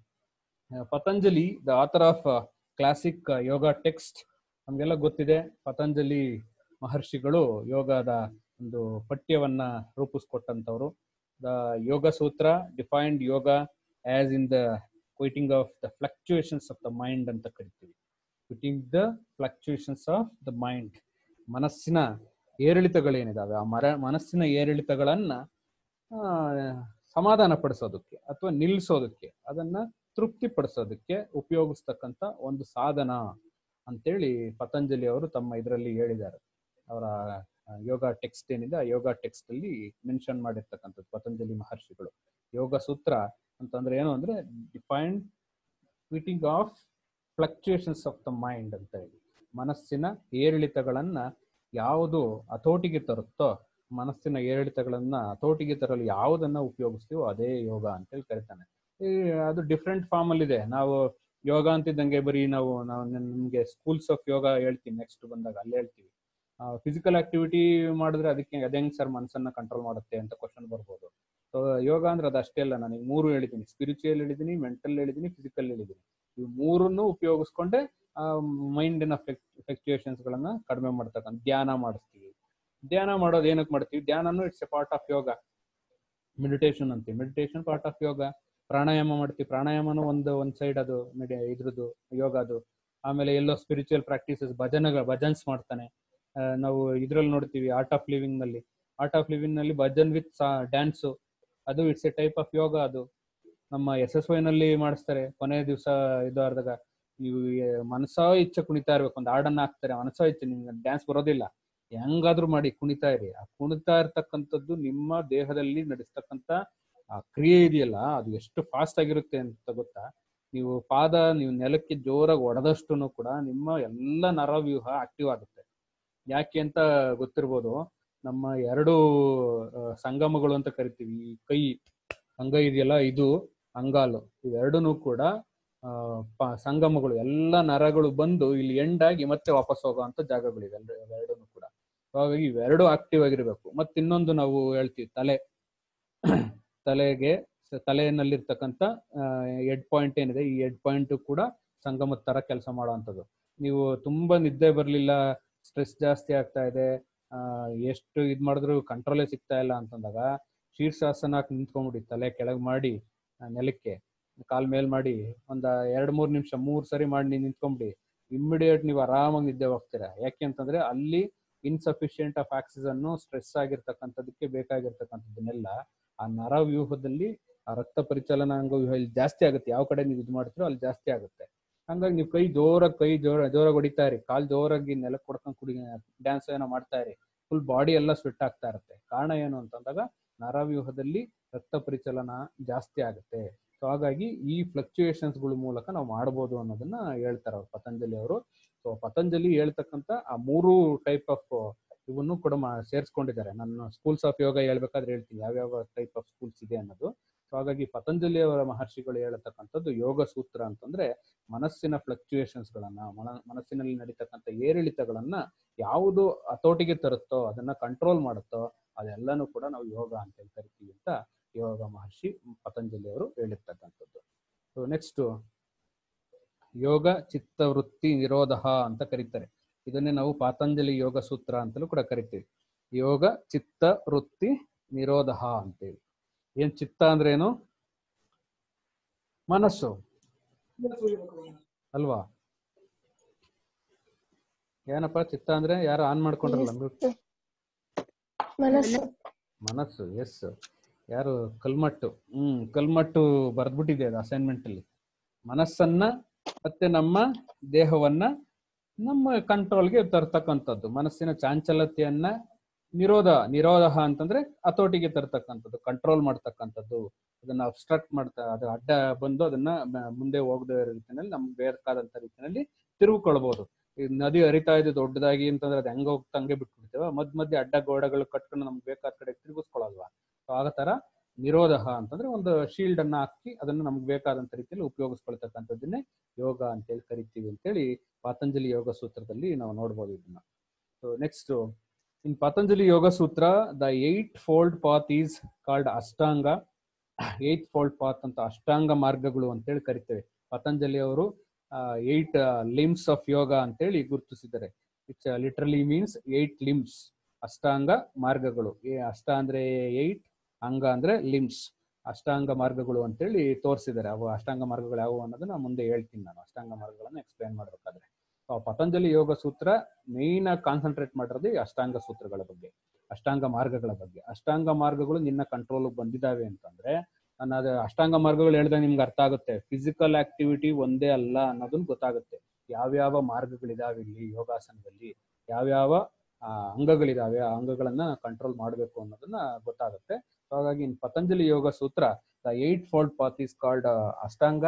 Patanjali the author of classic yoga text ನಮ್ಗೆಲ್ಲ ಗೊತ್ತಿದೆ ಪತಂಜಲಿ ಮಹರ್ಷಿಗಳು ಯೋಗದ ಒಂದು ಪಠ್ಯವನ್ನ ರೂಪಿಸ್ಕೊಟ್ಟಂತವ್ರು the yoga sutra defined yoga as in the quitting of the fluctuations of the mind ಅಂತ ಕರಿತೀವಿ quitting the fluctuations of the mind ಮನಸ್ಸಿನ ಏರಿಳಿತಗಳೇನಿದಾವೆ ಆ ಮರ ಮನಸ್ಸಿನ ಏರಿಳಿತಗಳನ್ನ ಆ, ಸಮಾಧಾನ ಪಡಿಸೋದಕ್ಕೆ ಅಥವಾ ನಿಲ್ಲಿಸೋದಕ್ಕೆ ಅದನ್ನ ತೃಪ್ತಿಪಡಿಸೋದಕ್ಕೆ ಉಪಯೋಗಿಸ್ತಕ್ಕಂಥ ಒಂದು ಸಾಧನ ಅಂತೇಳಿ ಪತಂಜಲಿ ಅವರು ತಮ್ಮ ಇದರಲ್ಲಿ ಹೇಳಿದ್ದಾರೆ ಅವರ ಆ, ಯೋಗ ಟೆಕ್ಸ್ಟ್ ಏನಿದೆ ಆ ಯೋಗ ಟೆಕ್ಸ್ಟ್ ಅಲ್ಲಿ ಮೆನ್ಷನ್ ಮಾಡಿರ್ತಕ್ಕಂಥದ್ದು ಪತಂಜಲಿ ಮಹರ್ಷಿಗಳು ಯೋಗ ಸೂತ್ರ ಅಂತಂದ್ರೆ ಏನು ಅಂದ್ರೆ defined quitting of fluctuations of the mind ಅಂತ ಹೇಳಿ ಮನಸ್ಸಿನ ಏರಿಳಿತಗಳನ್ನ ಯಾವುದು ಹತೋಟಿಗೆ ತರುತ್ತೋ ಮನಸ್ಸಿನ ಏರಿಳಿತಗಳನ್ನ ಹತೋಟಿಗೆ ತರಲು ಯಾವುದನ್ನ ಉಪಯೋಗಿಸ್ತೀವೋ ಅದೇ ಯೋಗ ಅಂತೇಳಿ ಕರಿತಾನೆ ಈ ಅದು ಡಿಫ್ರೆಂಟ್ ಫಾರ್ಮ್ ಅಲ್ಲಿ ಇದೆ ನಾವು ಯೋಗ ಅಂತಿದ್ದಂಗೆ ಬರೀ ನಾವು ನಾವು ನಿಮ್ಗೆ ಸ್ಕೂಲ್ಸ್ ಆಫ್ ಯೋಗ ಹೇಳ್ತೀನಿ ನೆಕ್ಸ್ಟ್ ಬಂದಾಗ ಅಲ್ಲಿ ಹೇಳ್ತೀವಿ ಫಿಸಿಕಲ್ ಆಕ್ಟಿವಿಟಿ ಮಾಡಿದ್ರೆ ಅದಕ್ಕೆ ಅದೇಂಗ್ ಸರ್ ಮನಸ್ಸನ್ನ ಕಂಟ್ರೋಲ್ ಮಾಡುತ್ತೆ ಅಂತ ಕ್ವಶನ್ ಬರ್ಬೋದು ಸೊ ಯೋಗ ಅಂದ್ರೆ ಅದು ಅಷ್ಟೇ ಅಲ್ಲ ನನಗೆ ಮೂರು ಹೇಳಿದ್ದೀನಿ ಸ್ಪಿರಿಚುವಲ್ ಹೇಳಿದ್ದೀನಿ ಮೆಂಟಲ್ ಹೇಳಿದ್ದೀನಿ ಫಿಸಿಕಲ್ ಹೇಳಿದ್ದೀನಿ ಈ ಮೂರನ್ನು ಉಪಯೋಗಿಸ್ಕೊಂಡೆ ಮೈಂಡಿನ ಫ್ಲಕ್ಚುಯೇಷನ್ಸ್ ಗಳನ್ನ ಕಡಿಮೆ ಮಾಡ್ತಕ್ಕಂಥ ಧ್ಯಾನ ಮಾಡಿಸ್ತೀವಿ ಧ್ಯಾನ ಮಾಡೋದು ಏನಕ್ಕೆ ಮಾಡ್ತೀವಿ ಧ್ಯಾನನು it's a part of yoga meditation ಅಂತೀವಿ ಮೆಡಿಟೇಷನ್ ಪಾರ್ಟ್ ಆಫ್ ಯೋಗ ಪ್ರಾಣಾಯಾಮ ಮಾಡ್ತೀವಿ ಪ್ರಾಣಾಯಾಮನು ಒಂದು ಒಂದ್ ಸೈಡ್ ಅದು ಮೆಡಿ ಇದ್ರದ್ದು ಯೋಗ ಅದು ಆಮೇಲೆ ಎಲ್ಲೋ ಸ್ಪಿರಿಚುವಲ್ ಪ್ರಾಕ್ಟೀಸಸ್ ಭಜನೆಗಳು ಭಜನ್ಸ್ ಮಾಡ್ತಾನೆ ಆ, ನಾವು ಇದ್ರಲ್ಲಿ ನೋಡ್ತೀವಿ ಆರ್ಟ್ ಆಫ್ ಲಿವಿಂಗ್ ನಲ್ಲಿ ಆರ್ಟ್ ಆಫ್ ಲಿವಿಂಗ್ ನಲ್ಲಿ ಭಜನ್ ವಿತ್ ಡ್ಯಾನ್ಸು ಅದು it's a type of yoga ಅದು ನಮ್ಮ ಎಸ್ ಎಸ್ ವೈ ನಲ್ಲಿ ಮಾಡಿಸ್ತಾರೆ ಕೊನೆ ದಿವಸ ಇದು ಆದಾಗ ನೀವು ಏ- ಮನಸಾ ಇಚ್ಛೆ ಕುಣಿತಾ ಇರ್ಬೇಕು ಒಂದು ಹಾಡನ್ನ ಹಾಕ್ತಾರೆ ಮನಸಾ ಇಚ್ಛೆ ನಿಮ್ಗೆ ಡ್ಯಾನ್ಸ್ ಬರೋದಿಲ್ಲ ಹೆಂಗಾದ್ರೂ ಮಾಡಿ ಕುಣಿತಾ ಇರಿ ಆ ಕುಣಿತಾ ಇರ್ತಕ್ಕಂಥದ್ದು ನಿಮ್ಮ ದೇಹದಲ್ಲಿ ನಡೆಸ್ತಕ್ಕಂಥ ಆ ಕ್ರಿಯೆ ಇದೆಯಲ್ಲ ಅದು ಎಷ್ಟು ಫಾಸ್ಟ್ ಆಗಿರುತ್ತೆ ಅಂತ ಗೊತ್ತಾ ನೀವು ಪಾದ ನೀವು ನೆಲಕ್ಕೆ ಜೋರಾಗಿ ಹೊಡೆದಷ್ಟು ಕೂಡ ನಿಮ್ಮ ಎಲ್ಲ ನರವ್ಯೂಹ ಆಕ್ಟಿವ್ ಆಗುತ್ತೆ ಯಾಕೆ ಅಂತ ಗೊತ್ತಿರ್ಬೋದು ನಮ್ಮ ಎರಡು ಆ, ಸಂಗಮಗಳು ಅಂತ ಕರಿತೀವಿ ಈ ಕೈ ಅಂಗ ಇದೆಯಲ್ಲ ಇದು ಅಂಗಾಲು ಇವೆರಡೂ ಕೂಡ ಆ, ಪ- ಸಂಗಮಗಳು ಎಲ್ಲ ನರಗಳು ಬಂದು ಇಲ್ಲಿ ಎಂಡಾಗಿ ಮತ್ತೆ ವಾಪಸ್ ಹೋಗುವಂತ ಜಾಗಗಳಿವೆ ಎರಡೂ ಕೂಡ ಹಾಗಾಗಿ ಇವೆರಡು ಆಕ್ಟಿವ್ ಆಗಿರ್ಬೇಕು ಮತ್ತೆ ಇನ್ನೊಂದು ನಾವು ಹೇಳ್ತೀವಿ ತಲೆ ತಲೆಗೆ ಸ- ತಲೆಯಲ್ಲಿರ್ತಕ್ಕಂಥ ಎಡ್ ಪಾಯಿಂಟ್ ಏನಿದೆ ಈ ಎಡ್ ಪಾಯಿಂಟ್ ಕೂಡ ಸಂಗಮದ ತರ ಕೆಲಸ ಮಾಡುವಂಥದ್ದು ನೀವು ತುಂಬಾ ನಿದ್ದೆ ಬರಲಿಲ್ಲ ಸ್ಟ್ರೆಸ್ ಜಾಸ್ತಿ ಆಗ್ತಾ ಇದೆ ಆ, ಎಷ್ಟು ಇದ್ ಮಾಡಿದ್ರು ಕಂಟ್ರೋಲೇ ಸಿಗ್ತಾ ಇಲ್ಲ ಅಂತಂದಾಗ ಶೀರ್ಷಾಸನ ಹಾಕಿ ನಿಂತ್ಕೊಂಡ್ಬಿಡಿ ತಲೆ ಕೆಳಗೆ ಮಾಡಿ ಆ, ನೆಲಕ್ಕೆ ಕಾಲ್ ಮೇಲ್ ಮಾಡಿ ಒಂದ ಎರಡ್ ಮೂರ್ ನಿಮಿಷ ಮೂರ್ ಸರಿ ಮಾಡಿ ನೀವು ನಿಂತ್ಕೊಂಡ್ಬಿಡಿ ಇಮ್ಮಿಡಿಯೇಟ್ ನೀವು ಆರಾಮಾಗಿ ನಿದ್ದೆ ಹೋಗ್ತೀರಾ ಯಾಕೆ ಅಂತಂದ್ರೆ ಅಲ್ಲಿ ಇನ್ಸಫಿಶಿಯಂಟ್ ಆಫ್ ಆಕ್ಸಿಜನ್ ಸ್ಟ್ರೆಸ್ ಆಗಿರ್ತಕ್ಕಂಥದಕ್ಕೆ ಬೇಕಾಗಿರ್ತಕ್ಕಂಥದ್ದನ್ನೆಲ್ಲ ಆ ನರವ್ಯೂಹದಲ್ಲಿ ಆ ರಕ್ತ ಪರಿಚಲನ ಅಂಗವ್ಯೂಹ ಇಲ್ಲಿ ಜಾಸ್ತಿ ಆಗುತ್ತೆ ಯಾವ ಕಡೆ ನೀವು ಇದು ಮಾಡ್ತೀರೋ ಅಲ್ಲಿ ಜಾಸ್ತಿ ಆಗುತ್ತೆ ಹಂಗಾಗಿ ನೀವು ಕೈ ಜೋರಾಗಿ ಕೈ ಜೋರ ಜೋರಾಗಿ ಹೊಡಿತಾ ಇರಿ ಕಾಲ್ ಜೋರಾಗಿ ನೆಲಕ್ಕೆ ಕೊಡ್ಕೊಂಡು ಕುಡಿ ಡ್ಯಾನ್ಸ್ ಏನೋ ಮಾಡ್ತಾ ಇರಿ ಫುಲ್ ಬಾಡಿ ಎಲ್ಲ ಸ್ವೆಟ್ ಆಗ್ತಾ ಇರುತ್ತೆ ಕಾರಣ ಏನು ಅಂತಂದಾಗ ನರವ್ಯೂಹದಲ್ಲಿ ರಕ್ತ ಪರಿಚಲನ ಜಾಸ್ತಿ ಆಗುತ್ತೆ ಸೊ ಹಾಗಾಗಿ ಈ ಫ್ಲಕ್ಚುಯೇಷನ್ಸ್ ಗಳ ಮೂಲಕ ನಾವು ಮಾಡ್ಬೋದು ಅನ್ನೋದನ್ನ ಹೇಳ್ತಾರೆ ಅವ್ರು ಪತಂಜಲಿ ಅವರು ಸೊ ಪತಂಜಲಿ ಹೇಳ್ತಕ್ಕಂತ ಆ ಮೂರು ಟೈಪ್ ಆಫ್ ಇವನ್ನು ಕೂಡ ಮಾ- ಸೇರ್ಸ್ಕೊಂಡಿದ್ದಾರೆ ನನ್ನ ಸ್ಕೂಲ್ಸ್ ಆಫ್ ಯೋಗ ಹೇಳ್ಬೇಕಾದ್ರೆ ಹೇಳ್ತೀನಿ ಯಾವ್ಯಾವ ಟೈಪ್ ಆಫ್ ಸ್ಕೂಲ್ಸ್ ಇದೆ ಅನ್ನೋದು ಸೊ ಹಾಗಾಗಿ ಪತಂಜಲಿ ಅವರ ಮಹರ್ಷಿಗಳು ಹೇಳತಕ್ಕಂಥದ್ದು ಯೋಗ ಸೂತ್ರ ಅಂತಂದ್ರೆ ಮನಸ್ಸಿನ ಫ್ಲಕ್ಚುಯೇಷನ್ಸ್ ಗಳನ್ನ ಮನ- ಮನಸ್ಸಿನಲ್ಲಿ ನಡೀತಕ್ಕಂಥ ಏರಿಳಿತಗಳನ್ನ ಯಾವುದು ಹತೋಟಿಗೆ ತರುತ್ತೋ ಅದನ್ನ ಕಂಟ್ರೋಲ್ ಮಾಡುತ್ತೋ ಅದೆಲ್ಲನೂ ಕೂಡ ನಾವು ಯೋಗ ಅಂತ ಹೇಳಿ ಕರಿತೀವಿ ಅಂತ ಯೋಗ ಮಹರ್ಷಿ ಪತಂಜಲಿ ಅವರು ಹೇಳಿರ್ತಕ್ಕಂಥದ್ದು ಸೊ ನೆಕ್ಸ್ಟ್ ಯೋಗ ಚಿತ್ತವೃತ್ತಿ ನಿರೋಧ ಅಂತ ಕರೀತಾರೆ ಇದನ್ನೇ ನಾವು ಪಾತಂಜಲಿ ಯೋಗ ಸೂತ್ರ ಅಂತಲೂ ಕೂಡ ಕರಿತೀವಿ ಯೋಗ ಚಿತ್ತ ವೃತ್ತಿ ನಿರೋಧ ಅಂತೇಳಿ ಏನ್ ಚಿತ್ತ ಅಂದ್ರೆ ಏನು ಮನಸ್ಸು ಅಲ್ವಾ ಏನಪ್ಪ ಚಿತ್ತ ಅಂದ್ರೆ ಯಾರು ಆನ್ ಮಾಡ್ಕೊಂಡ್ರಲ್ಲ mute. ಮನಸ್ಸು ಮನಸ್ಸು ಎಸ್ ಯಾರು ಕಲ್ಮಟ್ಟು ಹ್ಮ್ ಕಲ್ಮಟ್ಟು ಬರ್ದ್ಬಿಟ್ಟಿದೆ ಅದು ಅಸೈನ್ಮೆಂಟ್ ಅಲ್ಲಿ ಮನಸ್ಸನ್ನ ಮತ್ತೆ ನಮ್ಮ ದೇಹವನ್ನ ನಮ್ಮ ಕಂಟ್ರೋಲ್ಗೆ ತರ್ತಕ್ಕಂಥದ್ದು ಮನಸ್ಸಿನ ಚಾಂಚಲತೆಯನ್ನ ನಿರೋಧ ನಿರೋಧ ಅಂತಂದ್ರೆ ಹತೋಟಿಗೆ ತರ್ತಕ್ಕಂಥದ್ದು ಕಂಟ್ರೋಲ್ ಮಾಡ್ತಕ್ಕಂಥದ್ದು ಅದನ್ನ ಅಬ್ಸ್ಟ್ರಕ್ಟ್ ಮಾಡ್ತಾ ಅದು ಅಡ್ಡ ಬಂದು ಅದನ್ನ ಮ- ಮುಂದೆ ಹೋಗದ ರೀತಿಯಲ್ಲಿ ನಮ್ಗೆ ಬೇಕಾದಂತ ರೀತಿಯಲ್ಲಿ ತಿರುಗಿಕೊಳ್ಬಹುದು ಈ ನದಿ ಹರಿತಾ ಇದೆ ದೊಡ್ಡದಾಗಿ ಅಂತಂದ್ರೆ ಅದು ಹೆಂಗ ಹೋಗ್ತಾ ಹಂಗೆ ಬಿಟ್ಬಿಡ್ತೇವೆ ಮಧ್ಯ ಮಧ್ಯೆ ಅಡ್ಡ ಗೋಡೆಗಳು ಕಟ್ಕೊಂಡು ನಮ್ಗೆ ಬೇಕಾದ ಕಡೆ ತಿರುಗಿಸ್ಕೊಳಲ್ವಾ ಸೊ ಆ ತರ ನಿರೋಧ ಅಂತಂದ್ರೆ ಒಂದು ಶೀಲ್ಡ್ ಅನ್ನ ಹಾಕಿ ಅದನ್ನ ನಮ್ಗೆ ಬೇಕಾದಂತ ರೀತಿಯಲ್ಲಿ ಉಪಯೋಗಿಸ್ಕೊಳ್ತಕ್ಕಂಥದ್ದನ್ನೇ ಯೋಗ ಅಂತೇಳಿ ಕರಿತೀವಿ ಅಂತೇಳಿ ಪಾತಂಜಲಿ ಯೋಗ ಸೂತ್ರದಲ್ಲಿ ನಾವು ನೋಡ್ಬೋದು ಇದನ್ನ so next in Patanjali yoga sutra the eightfold path is called Ashtanga eightfold path ಅಂತ ಅಷ್ಟಾಂಗ ಮಾರ್ಗಗಳು ಅಂತೇಳಿ ಕರಿತೇವೆ ಪತಂಜಲಿ ಅವರು ಏಟ್ ಲಿಮ್ಸ್ ಆಫ್ ಯೋಗ ಅಂತೇಳಿ ಗುರುತಿಸಿದ್ದಾರೆ it's literally means eight limbs Ashtanga ಮಾರ್ಗಗಳು ಏ ಅಷ್ಟ ಅಂದ್ರೆ ಏಟ್ ಅಂಗ ಅಂದ್ರೆ ಲಿಮ್ಸ್ ಅಷ್ಟಾಂಗ ಮಾರ್ಗಗಳು ಅಂತೇಳಿ ತೋರಿಸಿದ್ದಾರೆ ಅವು ಅಷ್ಟಾಂಗ ಮಾರ್ಗಗಳು ಯಾವುವು ಅನ್ನೋದನ್ನ ಮುಂದೆ ಹೇಳ್ತೀನಿ ನಾನು ಅಷ್ಟಾಂಗ ಮಾರ್ಗಗಳನ್ನ ಎಕ್ಸ್ಪ್ಲೈನ್ ಮಾಡ್ಬೇಕಾದ್ರೆ ಸೊ ಪತಂಜಲಿ ಯೋಗ ಸೂತ್ರ ಮೇನ್ ಆಗಿ ಕಾನ್ಸಂಟ್ರೇಟ್ ಮಾಡಿರೋದು ಈ ಅಷ್ಟಾಂಗ ಸೂತ್ರಗಳ ಬಗ್ಗೆ ಅಷ್ಟಾಂಗ ಮಾರ್ಗಗಳ ಬಗ್ಗೆ ಅಷ್ಟಾಂಗ ಮಾರ್ಗಗಳು ನಿನ್ನ ಕಂಟ್ರೋಲ್ ಬಂದಿದ್ದಾವೆ ಅಂತಂದ್ರೆ ನಾನು ಅದು ಅಷ್ಟಾಂಗ ಮಾರ್ಗಗಳು ಹೇಳಿದ್ರೆ ನಿಮ್ಗೆ ಅರ್ಥ ಆಗುತ್ತೆ ಫಿಸಿಕಲ್ ಆಕ್ಟಿವಿಟಿ ಒಂದೇ ಅಲ್ಲ ಅನ್ನೋದನ್ನ ಗೊತ್ತಾಗುತ್ತೆ ಯಾವ್ಯಾವ ಮಾರ್ಗಗಳಿದಾವೆ ಇಲ್ಲಿ ಯೋಗಾಸನದಲ್ಲಿ ಯಾವ್ಯಾವ ಆ, ಅಂಗಗಳಿದಾವೆ ಆ ಅಂಗಗಳನ್ನ ಕಂಟ್ರೋಲ್ ಮಾಡಬೇಕು ಅನ್ನೋದನ್ನ ಗೊತ್ತಾಗುತ್ತೆ So ಹಾಗಾಗಿ ಇನ್ Patanjali yoga sutra the eightfold path is called Ashtanga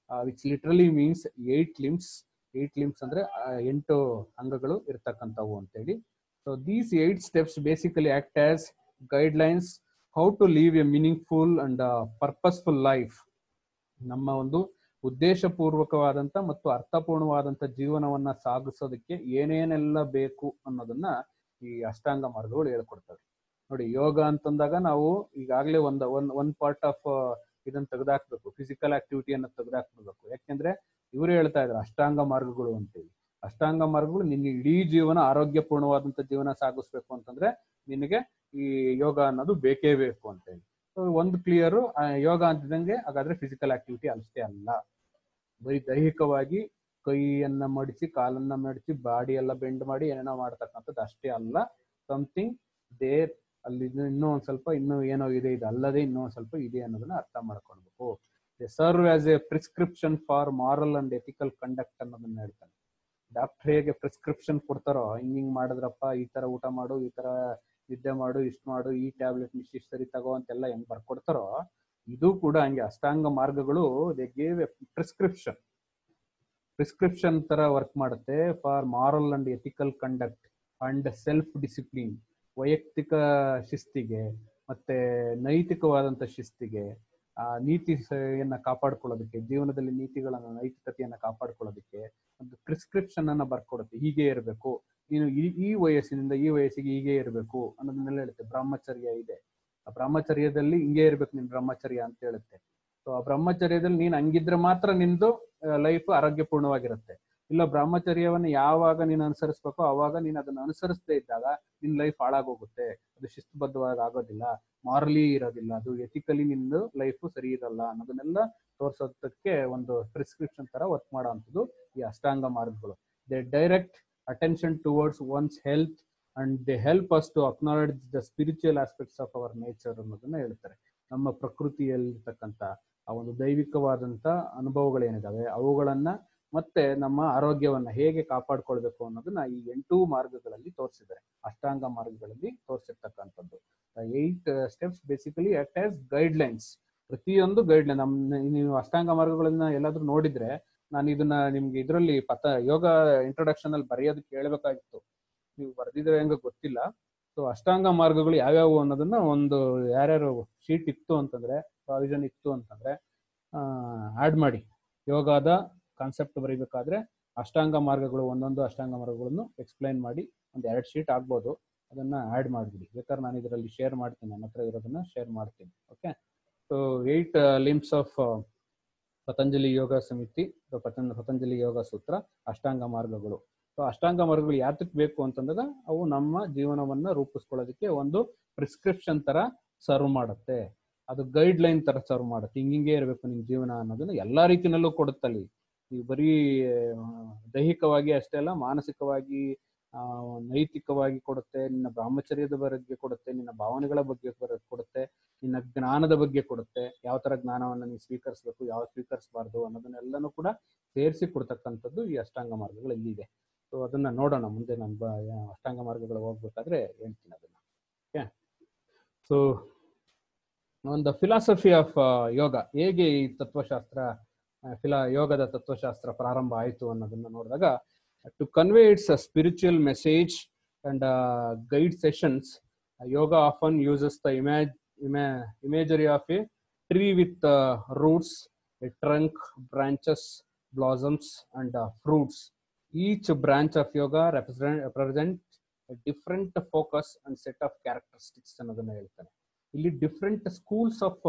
which literally means eight limbs eight limbs ಅಂದ್ರೆ ಆ, ಎಂಟು ಅಂಗಗಳು ಇರ್ತಕ್ಕಂಥವು ಅಂತೇಳಿ so these eight steps basically act as guidelines how to live a meaningful and purposeful life ನಮ್ಮ ಒಂದು ಉದ್ದೇಶಪೂರ್ವಕವಾದಂತ ಮತ್ತು ಅರ್ಥಪೂರ್ಣವಾದಂತ ಜೀವನವನ್ನ ಸಾಗಿಸೋದಕ್ಕೆ ಏನೇನೆಲ್ಲ ಬೇಕು ಅನ್ನೋದನ್ನ ಈ ಅಷ್ಟಾಂಗ ಮಾರ್ಗಗಳು ಹೇಳ್ಕೊಡ್ತವೆ ನೋಡಿ ಯೋಗ ಅಂತಂದಾಗ ನಾವು ಈಗಾಗಲೇ ಒಂದ್ ಒಂದ್ ಒಂದ್ ಪಾರ್ಟ್ ಆಫ್ ಇದನ್ನ ತೆಗೆದಾಕ್ಬೇಕು ಫಿಸಿಕಲ್ ಆಕ್ಟಿವಿಟಿಯನ್ನ ತೆಗೆದಾಕ್ಬಿಡ್ಬೇಕು ಯಾಕೆಂದ್ರೆ ಇವರು ಹೇಳ್ತಾ ಇದ್ರು ಅಷ್ಟಾಂಗ ಮಾರ್ಗಗಳು ಅಂತೇಳಿ ಅಷ್ಟಾಂಗ ಮಾರ್ಗಗಳು ನಿನ್ನ ಇಡೀ ಜೀವನ ಆರೋಗ್ಯಪೂರ್ಣವಾದಂತ ಜೀವನ ಸಾಗಿಸ್ಬೇಕು ಅಂತಂದ್ರೆ ನಿನಗೆ ಈ ಯೋಗ ಅನ್ನೋದು ಬೇಕೇ ಬೇಕು ಅಂತೇಳಿ So, ಒಂದು ಕ್ಲಿಯರ್ ಯೋಗ ಅಂತಿದಂಗೆ ಹಾಗಾದ್ರೆ ಫಿಸಿಕಲ್ ಆಕ್ಟಿವಿಟಿ ಅಷ್ಟೇ ಅಲ್ಲ ಬರೀ ದೈಹಿಕವಾಗಿ ಕೈಯನ್ನ ಮಡಿಸಿ ಕಾಲನ್ನ ಮಡಿಸಿ ಬಾಡಿ ಎಲ್ಲ ಬೆಂಡ್ ಮಾಡಿ ಏನೇನೋ ಮಾಡ್ತಕ್ಕಂಥದ್ದು ಅಷ್ಟೇ ಅಲ್ಲ ಸಮಥಿಂಗ್ ದೇರ್ ಅಲ್ಲಿ ಇನ್ನು- ಇನ್ನೂ ಒಂದ್ ಸ್ವಲ್ಪ ಇನ್ನೂ ಏನೋ ಇದೆ ಇದು ಅಲ್ಲದೆ ಇನ್ನೂ ಒಂದ್ ಸ್ವಲ್ಪ ಇದೆ ಅನ್ನೋದನ್ನ ಅರ್ಥ ಮಾಡ್ಕೊಳ್ಬೇಕು serve as a prescription for moral and ethical conduct ಅನ್ನೋದನ್ನ ಹೇಳ್ತಾನೆ ಡಾಕ್ಟರ್ ಹೇಗೆ ಪ್ರಿಸ್ಕ್ರಿಪ್ಷನ್ ಕೊಡ್ತಾರೋ ಹಿಂಗ್ ಹಿಂಗ್ ಮಾಡಿದ್ರಪ್ಪ ಈ ತರ ಊಟ ಮಾಡು ಈ ತರ ನಿದ್ದೆ ಮಾಡು ಇಷ್ಟು ಮಾಡು ಈ ಟ್ಯಾಬ್ಲೆಟ್ ಇಷ್ಟು ಸರಿ ತಗೋ ಅಂತೆಲ್ಲ ಹೆಂಗ್ ಬರ್ಕೊಡ್ತಾರೋ ಇದು ಕೂಡ ಹಂಗೆ ಅಷ್ಟಾಂಗ ಮಾರ್ಗಗಳು they gave a prescription prescription ತರ ವರ್ಕ್ ಮಾಡುತ್ತೆ for moral and ethical conduct and self discipline ವೈಯಕ್ತಿಕ ಶಿಸ್ತಿಗೆ ಮತ್ತೆ ನೈತಿಕವಾದಂತ ಶಿಸ್ತಿಗೆ ಆ ನೀತಿಯನ್ನ ಕಾಪಾಡ್ಕೊಳ್ಳೋದಕ್ಕೆ ಜೀವನದಲ್ಲಿ ನೀತಿಗಳನ್ನ ನೈತಿಕತೆಯನ್ನ ಕಾಪಾಡ್ಕೊಳ್ಳೋದಕ್ಕೆ ಒಂದು ಪ್ರಿಸ್ಕ್ರಿಪ್ಷನ್ ಅನ್ನ ಬರ್ಕೊಡುತ್ತೆ ಹೀಗೆ ಇರಬೇಕು ನೀನು ಈ ಈ ವಯಸ್ಸಿನಿಂದ ಈ ವಯಸ್ಸಿಗೆ ಹೀಗೆ ಇರಬೇಕು ಅನ್ನೋದನ್ನೆಲ್ಲ ಹೇಳುತ್ತೆ ಬ್ರಹ್ಮಚರ್ಯ ಇದೆ ಆ ಬ್ರಹ್ಮಚರ್ಯದಲ್ಲಿ ಹಿಂಗೆ ಇರ್ಬೇಕು ನಿನ್ ಬ್ರಹ್ಮಚರ್ಯ ಅಂತ ಹೇಳುತ್ತೆ ಸೊ ಆ ಬ್ರಹ್ಮಚರ್ಯದಲ್ಲಿ ನೀನ್ ಹಂಗಿದ್ರೆ ಮಾತ್ರ ನಿಂದು ಲೈಫ್ ಆರೋಗ್ಯಪೂರ್ಣವಾಗಿರುತ್ತೆ ಇಲ್ಲ ಬ್ರಹ್ಮಚರ್ಯವನ್ನ ಯಾವಾಗ ನೀನು ಅನುಸರಿಸ್ಬೇಕೋ ಅವಾಗ ನೀನ್ ಅದನ್ನ ಅನುಸರಿಸದೇ ಇದ್ದಾಗ ನಿನ್ ಲೈಫ್ ಹಾಳಾಗೋಗುತ್ತೆ ಅದು ಶಿಸ್ತುಬದ್ಧವಾಗಿ ಆಗೋದಿಲ್ಲ ಮಾರಲಿ ಇರೋದಿಲ್ಲ ಅದು ಎಥಿಕಲಿ ನಿಂದು ಲೈಫ್ ಸರಿ ಇರಲ್ಲ ಅನ್ನೋದನ್ನೆಲ್ಲ ತೋರ್ಸೋದಕ್ಕೆ ಒಂದು ಪ್ರಿಸ್ಕ್ರಿಪ್ಷನ್ ತರ ವರ್ಕ್ ಮಾಡೋಂಥದ್ದು ಈ ಅಷ್ಟಾಂಗ ಮಾರ್ಗಗಳು they direct attention towards one's health and they help us to acknowledge the spiritual aspects of our nature ಅನ್ನೋದನ್ನ ಹೇಳ್ತಾರೆ ನಮ್ಮ ಪ್ರಕೃತಿಯಲ್ಲಿರ್ತಕ್ಕಂಥ ಆ ಒಂದು ದೈವಿಕವಾದಂತ ಅನುಭವಗಳೇನಿದಾವೆ ಅವುಗಳನ್ನ ಮತ್ತೆ ನಮ್ಮ ಆರೋಗ್ಯವನ್ನ ಹೇಗೆ ಕಾಪಾಡ್ಕೊಳ್ಬೇಕು ಅನ್ನೋದನ್ನ ಈ ಎಂಟು ಮಾರ್ಗಗಳಲ್ಲಿ ತೋರಿಸಿದ್ದಾರೆ ಅಷ್ಟಾಂಗ ಮಾರ್ಗಗಳಲ್ಲಿ ತೋರಿಸಿರ್ತಕ್ಕಂಥದ್ದು eight steps basically act as guidelines ಪ್ರತಿಯೊಂದು ಗೈಡ್ ಲೈನ್ ನಮ್ ನೀವು ಅಷ್ಟಾಂಗ ಮಾರ್ಗಗಳನ್ನ ಎಲ್ಲಾದ್ರೂ ನೋಡಿದ್ರೆ ನಾನು ಇದನ್ನ ನಿಮ್ಗೆ ಇದರಲ್ಲಿ ಪತ ಯೋಗ ಇಂಟ್ರೊಡಕ್ಷನ್ ಅಲ್ಲಿ ಬರೆಯೋದಕ್ಕೆ ಹೇಳ್ಬೇಕಾಗಿತ್ತು ನೀವು ಬರ್ದಿದ್ರೆ ಹೆಂಗ ಗೊತ್ತಿಲ್ಲ ಸೊ ಅಷ್ಟಾಂಗ ಮಾರ್ಗಗಳು ಯಾವ್ಯಾವು ಅನ್ನೋದನ್ನ ಒಂದು ಯಾರ್ಯಾರು ಶೀಟ್ ಇತ್ತು ಅಂತಂದ್ರೆ ಪ್ರಾವಿಷನ್ ಇತ್ತು ಅಂತಂದ್ರೆ ಆಡ್ ಮಾಡಿ ಯೋಗದ ಕಾನ್ಸೆಪ್ಟ್ ಬರೀಬೇಕಾದ್ರೆ ಅಷ್ಟಾಂಗ ಮಾರ್ಗಗಳು ಒಂದೊಂದು ಅಷ್ಟಾಂಗ ಮಾರ್ಗಗಳನ್ನು ಎಕ್ಸ್ಪ್ಲೈನ್ ಮಾಡಿ ಒಂದ್ ಎರಡು ಶೀಟ್ ಆಗ್ಬೋದು ಅದನ್ನ ಆಡ್ ಮಾಡ್ಬಿಡಿ ಬೇಕಾದ್ರೆ ನಾನು ಇದರಲ್ಲಿ ಶೇರ್ ಮಾಡ್ತೀನಿ ನನ್ನ ಹತ್ರ ಇರೋದನ್ನ ಶೇರ್ ಮಾಡ್ತೀನಿ okay so eight limbs of Patanjali yoga ಸಮಿತಿ ಅಥವಾ ಪತಂಜ ಪತಂಜಲಿ ಯೋಗ ಸೂತ್ರ ಅಷ್ಟಾಂಗ ಮಾರ್ಗಗಳು ಸೊ ಅಷ್ಟಾಂಗ ಮಾರ್ಗಗಳು ಯಾತಕ್ ಬೇಕು ಅಂತಂದಾಗ ಅವು ನಮ್ಮ ಜೀವನವನ್ನ ರೂಪಿಸ್ಕೊಳ್ಳೋದಕ್ಕೆ ಒಂದು ಪ್ರಿಸ್ಕ್ರಿಪ್ಷನ್ ತರ ಸರ್ವ್ ಮಾಡುತ್ತೆ ಅದು ಗೈಡ್ ಲೈನ್ ತರ ಸರ್ವ್ ಮಾಡುತ್ತೆ ಹಿಂಗಿಂಗೆ ಇರಬೇಕು ನಿಮ್ ಜೀವನ ಅನ್ನೋದನ್ನ ಎಲ್ಲಾ ರೀತಿನಲ್ಲೂ ಕೊಡುತ್ತಲ್ಲಿ ನೀವು ಬರೀ ಆ, ದೈಹಿಕವಾಗಿ ಅಷ್ಟೇ ಅಲ್ಲ ಮಾನಸಿಕವಾಗಿ ಆ, ನೈತಿಕವಾಗಿ ಕೊಡುತ್ತೆ ನಿನ್ನ ಬ್ರಹ್ಮಚರ್ಯದ ಬಗ್ಗೆ ಕೊಡುತ್ತೆ ನಿನ್ನ ಭಾವನೆಗಳ ಬಗ್ಗೆ ಬರ- ಕೊಡುತ್ತೆ ನಿನ್ನ ಜ್ಞಾನದ ಬಗ್ಗೆ ಕೊಡುತ್ತೆ ಯಾವ ತರ ಜ್ಞಾನವನ್ನ ನೀವು ಸ್ವೀಕರಿಸಬೇಕು ಯಾವ ಸ್ವೀಕರಿಸಬಾರ್ದು ಅನ್ನೋದನ್ನೆಲ್ಲನೂ ಕೂಡ ಸೇರಿಸಿ ಕೊಡ್ತಕ್ಕಂಥದ್ದು ಈ ಅಷ್ಟಾಂಗ ಮಾರ್ಗಗಳಲ್ಲಿ ಇದೆ ಸೊ ಅದನ್ನ ನೋಡೋಣ ಮುಂದೆ ನಾನು ಬ- ಯಾ- ಅಷ್ಟಾಂಗ ಮಾರ್ಗಗಳು ಹೋಗ್ಬೇಕಾದ್ರೆ ಹೇಳ್ತೀನಿ ಅದನ್ನ ಓಕೆ ಸೊ ಒಂದು ಫಿಲಾಸಫಿ ಆಫ್ ಯೋಗ ಹೇಗೆ ಈ ತತ್ವಶಾಸ್ತ್ರ ಫಿಲಾ ಯೋಗದ ತತ್ವಶಾಸ್ತ್ರ ಪ್ರಾರಂಭ ಆಯಿತು ಅನ್ನೋದನ್ನ ನೋಡಿದಾಗ to convey its spiritual message and guide sessions yoga often uses the image imagery of a tree with uh, roots, a trunk, branches, blossoms, and uh, fruits. Each branch of yoga represent represent a different focus and set of characteristics ಅನ್ನೋದನ್ನ ಹೇಳ್ತಾನೆ ಇಲ್ಲಿ different schools of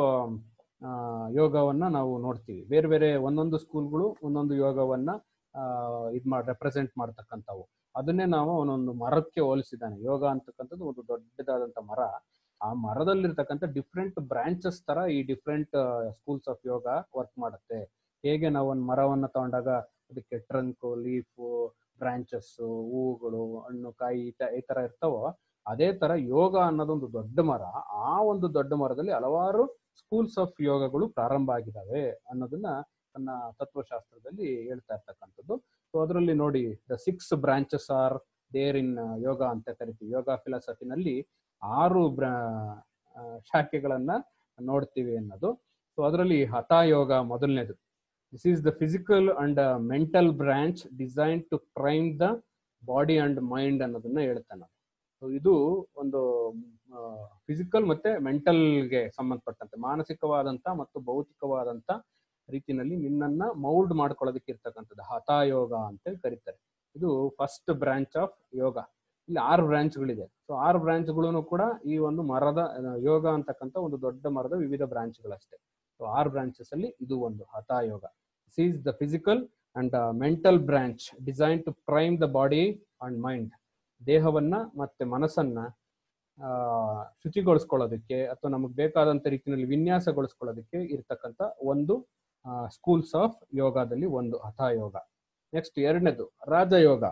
ಯೋಗವನ್ನ ನಾವು ನೋಡ್ತೀವಿ ಬೇರೆ ಬೇರೆ ಒಂದೊಂದು ಸ್ಕೂಲ್ಗಳು ಒಂದೊಂದು ಯೋಗವನ್ನ ಇದು ಮಾಡಿ ರೆಪ್ರೆಸೆಂಟ್ ಮಾಡ್ತಕ್ಕಂಥವು ಅದನ್ನೇ ನಾವು ಒಂದೊಂದು ಮರಕ್ಕೆ ಹೋಲಿಸಿದ್ದಾನೆ ಯೋಗ ಅಂತಕ್ಕಂಥದ್ದು ಒಂದು ದೊಡ್ಡದಾದಂಥ ಮರ ಆ ಮರದಲ್ಲಿರ್ತಕ್ಕಂಥ ಡಿಫ್ರೆಂಟ್ ಬ್ರಾಂಚಸ್ ತರ ಈ different schools of yoga work ಮಾಡುತ್ತೆ ಹೇಗೆ ನಾವು ಒಂದು ಮರವನ್ನ ತಗೊಂಡಾಗ ಅದಕ್ಕೆ ಟ್ರಂಕ್ ಲೀಫು ಬ್ರಾಂಚಸ್ ಹೂವುಗಳು ಹಣ್ಣು ಕಾಯಿ ಈ ತ- ಈ ತರ ಇರ್ತಾವೋ ಅದೇ ತರ ಯೋಗ ಅನ್ನೋದೊಂದು ದೊಡ್ಡ ಮರ ಆ ಒಂದು ದೊಡ್ಡ ಮರದಲ್ಲಿ ಹಲವಾರು ಸ್ಕೂಲ್ಸ್ ಆಫ್ ಯೋಗಗಳು ಪ್ರಾರಂಭ ಆಗಿದಾವೆ ಅನ್ನೋದನ್ನ ತನ್ನ ತತ್ವಶಾಸ್ತ್ರದಲ್ಲಿ ಹೇಳ್ತಾ ಇರ್ತಕ್ಕಂಥದ್ದು ಸೊ ಅದರಲ್ಲಿ ನೋಡಿ the six branches are there in yoga ಅಂತ ಕರಿತೀವಿ ಯೋಗ ಫಿಲಾಸಫಿನಲ್ಲಿ ಆರು ಬ್ರ ಆ, ಶಾಖೆಗಳನ್ನ ನೋಡ್ತೀವಿ ಅನ್ನೋದು ಸೊ ಅದರಲ್ಲಿ ಹಠ ಯೋಗ ಮೊದಲನೇದು this is the physical and mental branch design to prime the body and mind ಅನ್ನೋದನ್ನ ಹೇಳ್ತಾನೆ ಸೊ ಇದು ಒಂದು ಫಿಸಿಕಲ್ ಮತ್ತೆ ಮೆಂಟಲ್ಗೆ ಸಂಬಂಧಪಟ್ಟಂತೆ ಮಾನಸಿಕವಾದಂತ ಮತ್ತು ಭೌತಿಕವಾದಂತ ರೀತಿನಲ್ಲಿ ನಿನ್ನನ್ನ ಮೌಲ್ಡ್ ಮಾಡ್ಕೊಳ್ಳೋದಕ್ಕೆ ಇರ್ತಕ್ಕಂಥದ್ದು ಹಠಯೋಗ ಅಂತೇಳಿ ಕರೀತಾರೆ ಇದು ಫಸ್ಟ್ ಬ್ರಾಂಚ್ ಆಫ್ ಯೋಗ ಇಲ್ಲಿ ಆರು ಬ್ರಾಂಚ್ಗಳಿದೆ ಸೊ ಆರು ಬ್ರಾಂಚ್ಗಳು ಕೂಡ ಈ ಒಂದು ಮರದ ಆ, ಯೋಗ ಅಂತಕ್ಕಂಥ ಒಂದು ದೊಡ್ಡ ಮರದ ವಿವಿಧ ಬ್ರಾಂಚ್ಗಳಷ್ಟೇ ಸೊ ಆರು ಬ್ರಾಂಚಸ್ ಅಲ್ಲಿ ಇದು ಒಂದು Hatha yoga sees the physical and mental branch design to prime the body and mind ದೇಹವನ್ನ ಮತ್ತೆ ಮನಸ್ಸನ್ನ ಆ, ಶುಚಿಗೊಳಿಸ್ಕೊಳ್ಳೋದಕ್ಕೆ ಅಥವಾ ನಮಗೆ ಬೇಕಾದಂತ ರೀತಿಯಲ್ಲಿ ವಿನ್ಯಾಸಗೊಳಿಸ್ಕೊಳ್ಳೋದಕ್ಕೆ ಇರ್ತಕ್ಕಂಥ ಒಂದು ಸ್ಕೂಲ್ಸ್ ಆಫ್ ಯೋಗದಲ್ಲಿ ಒಂದು ಹಠಯೋಗ ನೆಕ್ಸ್ಟ್ ಎರಡನೇದು ರಾಜಯೋಗ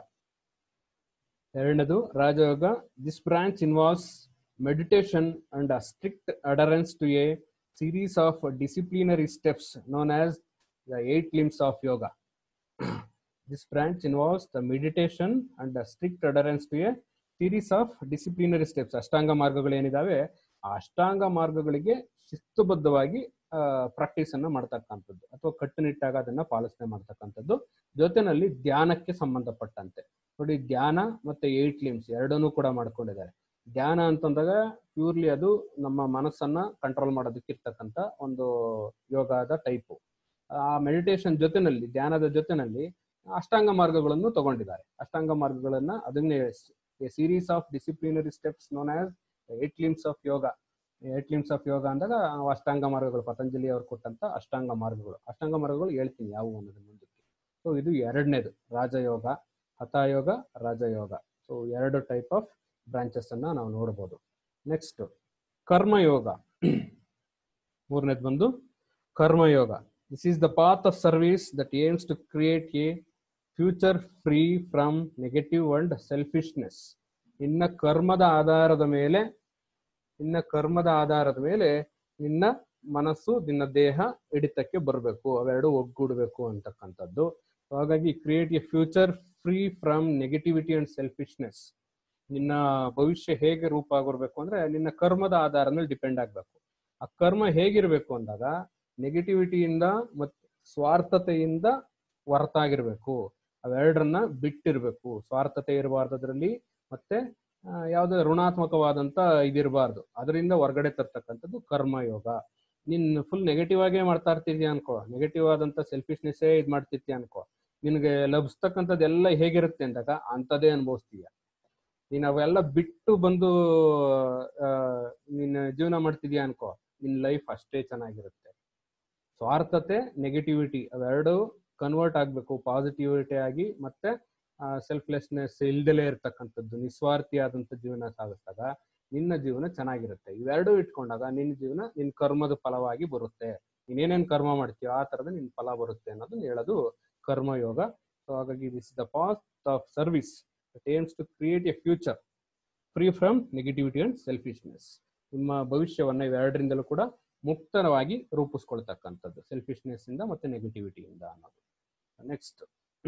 ಎರಡನೇದು Raja yoga this branch involves meditation and strict adherence to a series of disciplinary steps known as the eight limbs of yoga this branch involves the meditation and strict adherence to a series of disciplinary steps Ashtanga ಮಾರ್ಗಗಳೇನಿದಾವೆ ಆ ಅಷ್ಟಾಂಗ ಮಾರ್ಗಗಳಿಗೆ ಶಿಸ್ತುಬದ್ಧವಾಗಿ practice ಅನ್ನ ಮಾಡ್ತಕ್ಕಂಥದ್ದು ಅಥವಾ ಕಟ್ಟುನಿಟ್ಟಾಗಿ ಅದನ್ನ ಪಾಲಿಸನೆ ಮಾಡ್ತಕ್ಕಂಥದ್ದು ಜೊತೆನಲ್ಲಿ ಧ್ಯಾನಕ್ಕೆ ಸಂಬಂಧಪಟ್ಟಂತೆ ನೋಡಿ ಧ್ಯಾನ ಮತ್ತೆ ಏಟ್ ಲಿಮ್ಸ್ ಎರಡನ್ನೂ ಕೂಡ ಮಾಡ್ಕೊಂಡಿದ್ದಾರೆ ಧ್ಯಾನ ಅಂತಂದಾಗ ಪ್ಯೂರ್ಲಿ ಅದು ನಮ್ಮ ಮನಸ್ಸನ್ನ ಕಂಟ್ರೋಲ್ ಮಾಡೋದಕ್ಕೆ ಇರ್ತಕ್ಕಂಥ ಒಂದು ಯೋಗದ ಟೈಪು ಆ ಮೆಡಿಟೇಷನ್ ಜೊತೆನಲ್ಲಿ ಧ್ಯಾನದ ಜೊತೆನಲ್ಲಿ ಅಷ್ಟಾಂಗ ಮಾರ್ಗಗಳನ್ನು ತಗೊಂಡಿದ್ದಾರೆ ಅಷ್ಟಾಂಗ ಮಾರ್ಗಗಳನ್ನ ಅದನ್ನೇ a series of disciplinary steps known as eight limbs of yoga eight limbs of yoga ಅಂದಾಗ ಅವು ಅಷ್ಟಾಂಗ ಮಾರ್ಗಗಳು ಪತಂಜಲಿ ಅವರು ಕೊಟ್ಟಂತ ಅಷ್ಟಾಂಗ ಮಾರ್ಗಗಳು ಅಷ್ಟಾಂಗ ಮಾರ್ಗಗಳು ಹೇಳ್ತೀನಿ ಯಾವುವು ಅನ್ನೋದು ಮುಂದಕ್ಕೆ ಸೊ ಇದು ಎರಡನೇದು ರಾಜಯೋಗ ಹಠಯೋಗ ರಾಜಯೋಗ ಸೊ ಎರಡು ಟೈಪ್ ಆಫ್ ಬ್ರಾಂಚಸ್ ಅನ್ನ ನಾವು ನೋಡ್ಬೋದು ನೆಕ್ಸ್ಟ್ ಕರ್ಮಯೋಗ ಮೂರನೇದು ಬಂದು Karma yoga this is the path of service that aims to create a future free from negative and selfishness ನಿನ್ನ ಕರ್ಮದ ಆಧಾರದ ಮೇಲೆ ನಿನ್ನ ಕರ್ಮದ ಆಧಾರದ ಮೇಲೆ ನಿನ್ನ ಮನಸ್ಸು ನಿನ್ನ ದೇಹ ಹಿಡಿತಕ್ಕೆ ಬರಬೇಕು ಅವೆರಡು ಒಗ್ಗೂಡಬೇಕು ಅಂತಕ್ಕಂಥದ್ದು So ಹಾಗಾಗಿ create a future free from negativity and selfishness ನಿನ್ನ ಭವಿಷ್ಯ ಹೇಗೆ ರೂಪ ಆಗಿರ್ಬೇಕು ಅಂದ್ರೆ ನಿನ್ನ ಕರ್ಮದ ಆಧಾರದ ಮೇಲೆ ಡಿಪೆಂಡ್ ಆಗ್ಬೇಕು ಆ ಕರ್ಮ ಹೇಗಿರ್ಬೇಕು ಅಂದಾಗ ನೆಗೆಟಿವಿಟಿಯಿಂದ ಮತ್ತು ಸ್ವಾರ್ಥತೆಯಿಂದ ಹೊರತಾಗಿರ್ಬೇಕು ಅವೆರಡರನ್ನ ಬಿಟ್ಟಿರ್ಬೇಕು ಸ್ವಾರ್ಥತೆ ಇರಬಾರ್ದು ಅದರಲ್ಲಿ ಮತ್ತೆ ಆ, ಯಾವುದೇ ಋಣಾತ್ಮಕವಾದಂತ ಇದಿರಬಾರ್ದು ಅದರಿಂದ ಹೊರಗಡೆ ತರ್ತಕ್ಕಂಥದ್ದು ಕರ್ಮಯೋಗ ನೀನ್ ಫುಲ್ ನೆಗೆಟಿವ್ ಆಗೇ ಮಾಡ್ತಾ ಇರ್ತಿದ್ಯಾ ಅನ್ಕೋ ನೆಗೆಟಿವ್ ಆದಂತ ಸೆಲ್ಫಿಶ್ನೆಸ್ಸೇ ಇದ್ ಮಾಡ್ತಿರ್ತೀಯ ಅನ್ಕೋ ನಿನ್ಗೆ ಲಭಿಸ್ತಕ್ಕಂಥದ್ದೆಲ್ಲ ಹೇಗಿರುತ್ತೆ ಅಂದಾಗ ಅಂಥದ್ದೇ ಅನುಭವಿಸ್ತೀಯ ನೀನ್ ಅವೆಲ್ಲ ಬಿಟ್ಟು ಬಂದು ಆ, ನೀನ್ ಜೀವನ ಮಾಡ್ತಿದ್ಯಾ ಅನ್ಕೋ ನಿನ್ ಲೈಫ್ ಅಷ್ಟೇ ಚೆನ್ನಾಗಿರುತ್ತೆ ಸ್ವಾರ್ಥತೆ ನೆಗೆಟಿವಿಟಿ ಅವೆರಡು ಕನ್ವರ್ಟ್ ಆಗ್ಬೇಕು ಪಾಸಿಟಿವಿಟಿ ಆಗಿ ಮತ್ತೆ ಸೆಲ್ಫ್ಲೆಸ್ನೆಸ್ ಇಲ್ದಲೇ ಇರ್ತಕ್ಕಂಥದ್ದು ನಿಸ್ವಾರ್ಥಿ ಆದಂತ ಜೀವನ ಸಾಗಿಸಿದಾಗ ನಿನ್ನ ಜೀವನ ಚೆನ್ನಾಗಿರುತ್ತೆ ಇವೆರಡೂ ಇಟ್ಕೊಂಡಾಗ ನಿನ್ನ ಜೀವನ ನಿನ್ ಕರ್ಮದ ಫಲವಾಗಿ ಬರುತ್ತೆ ನೀನೇನೇನ್ ಕರ್ಮ ಮಾಡ್ತೀಯೋ ಆ ತರದ ನಿನ್ ಫಲ ಬರುತ್ತೆ ಅನ್ನೋದನ್ನ ಹೇಳೋದು ಕರ್ಮಯೋಗ ಸೊ ಹಾಗಾಗಿ this the path of service aims to create a future free from negativity and selfishness ನಿಮ್ಮ ಭವಿಷ್ಯವನ್ನ ಇವೆರಡರಿಂದಲೂ ಕೂಡ ಮುಕ್ತವಾಗಿ ರೂಪಿಸ್ಕೊಳ್ತಕ್ಕಂಥದ್ದು ಸೆಲ್ಫಿಶ್ನೆಸ್ ಇಂದ ಮತ್ತೆ ನೆಗೆಟಿವಿಟಿಯಿಂದ ಅನ್ನೋದು ನೆಕ್ಸ್ಟ್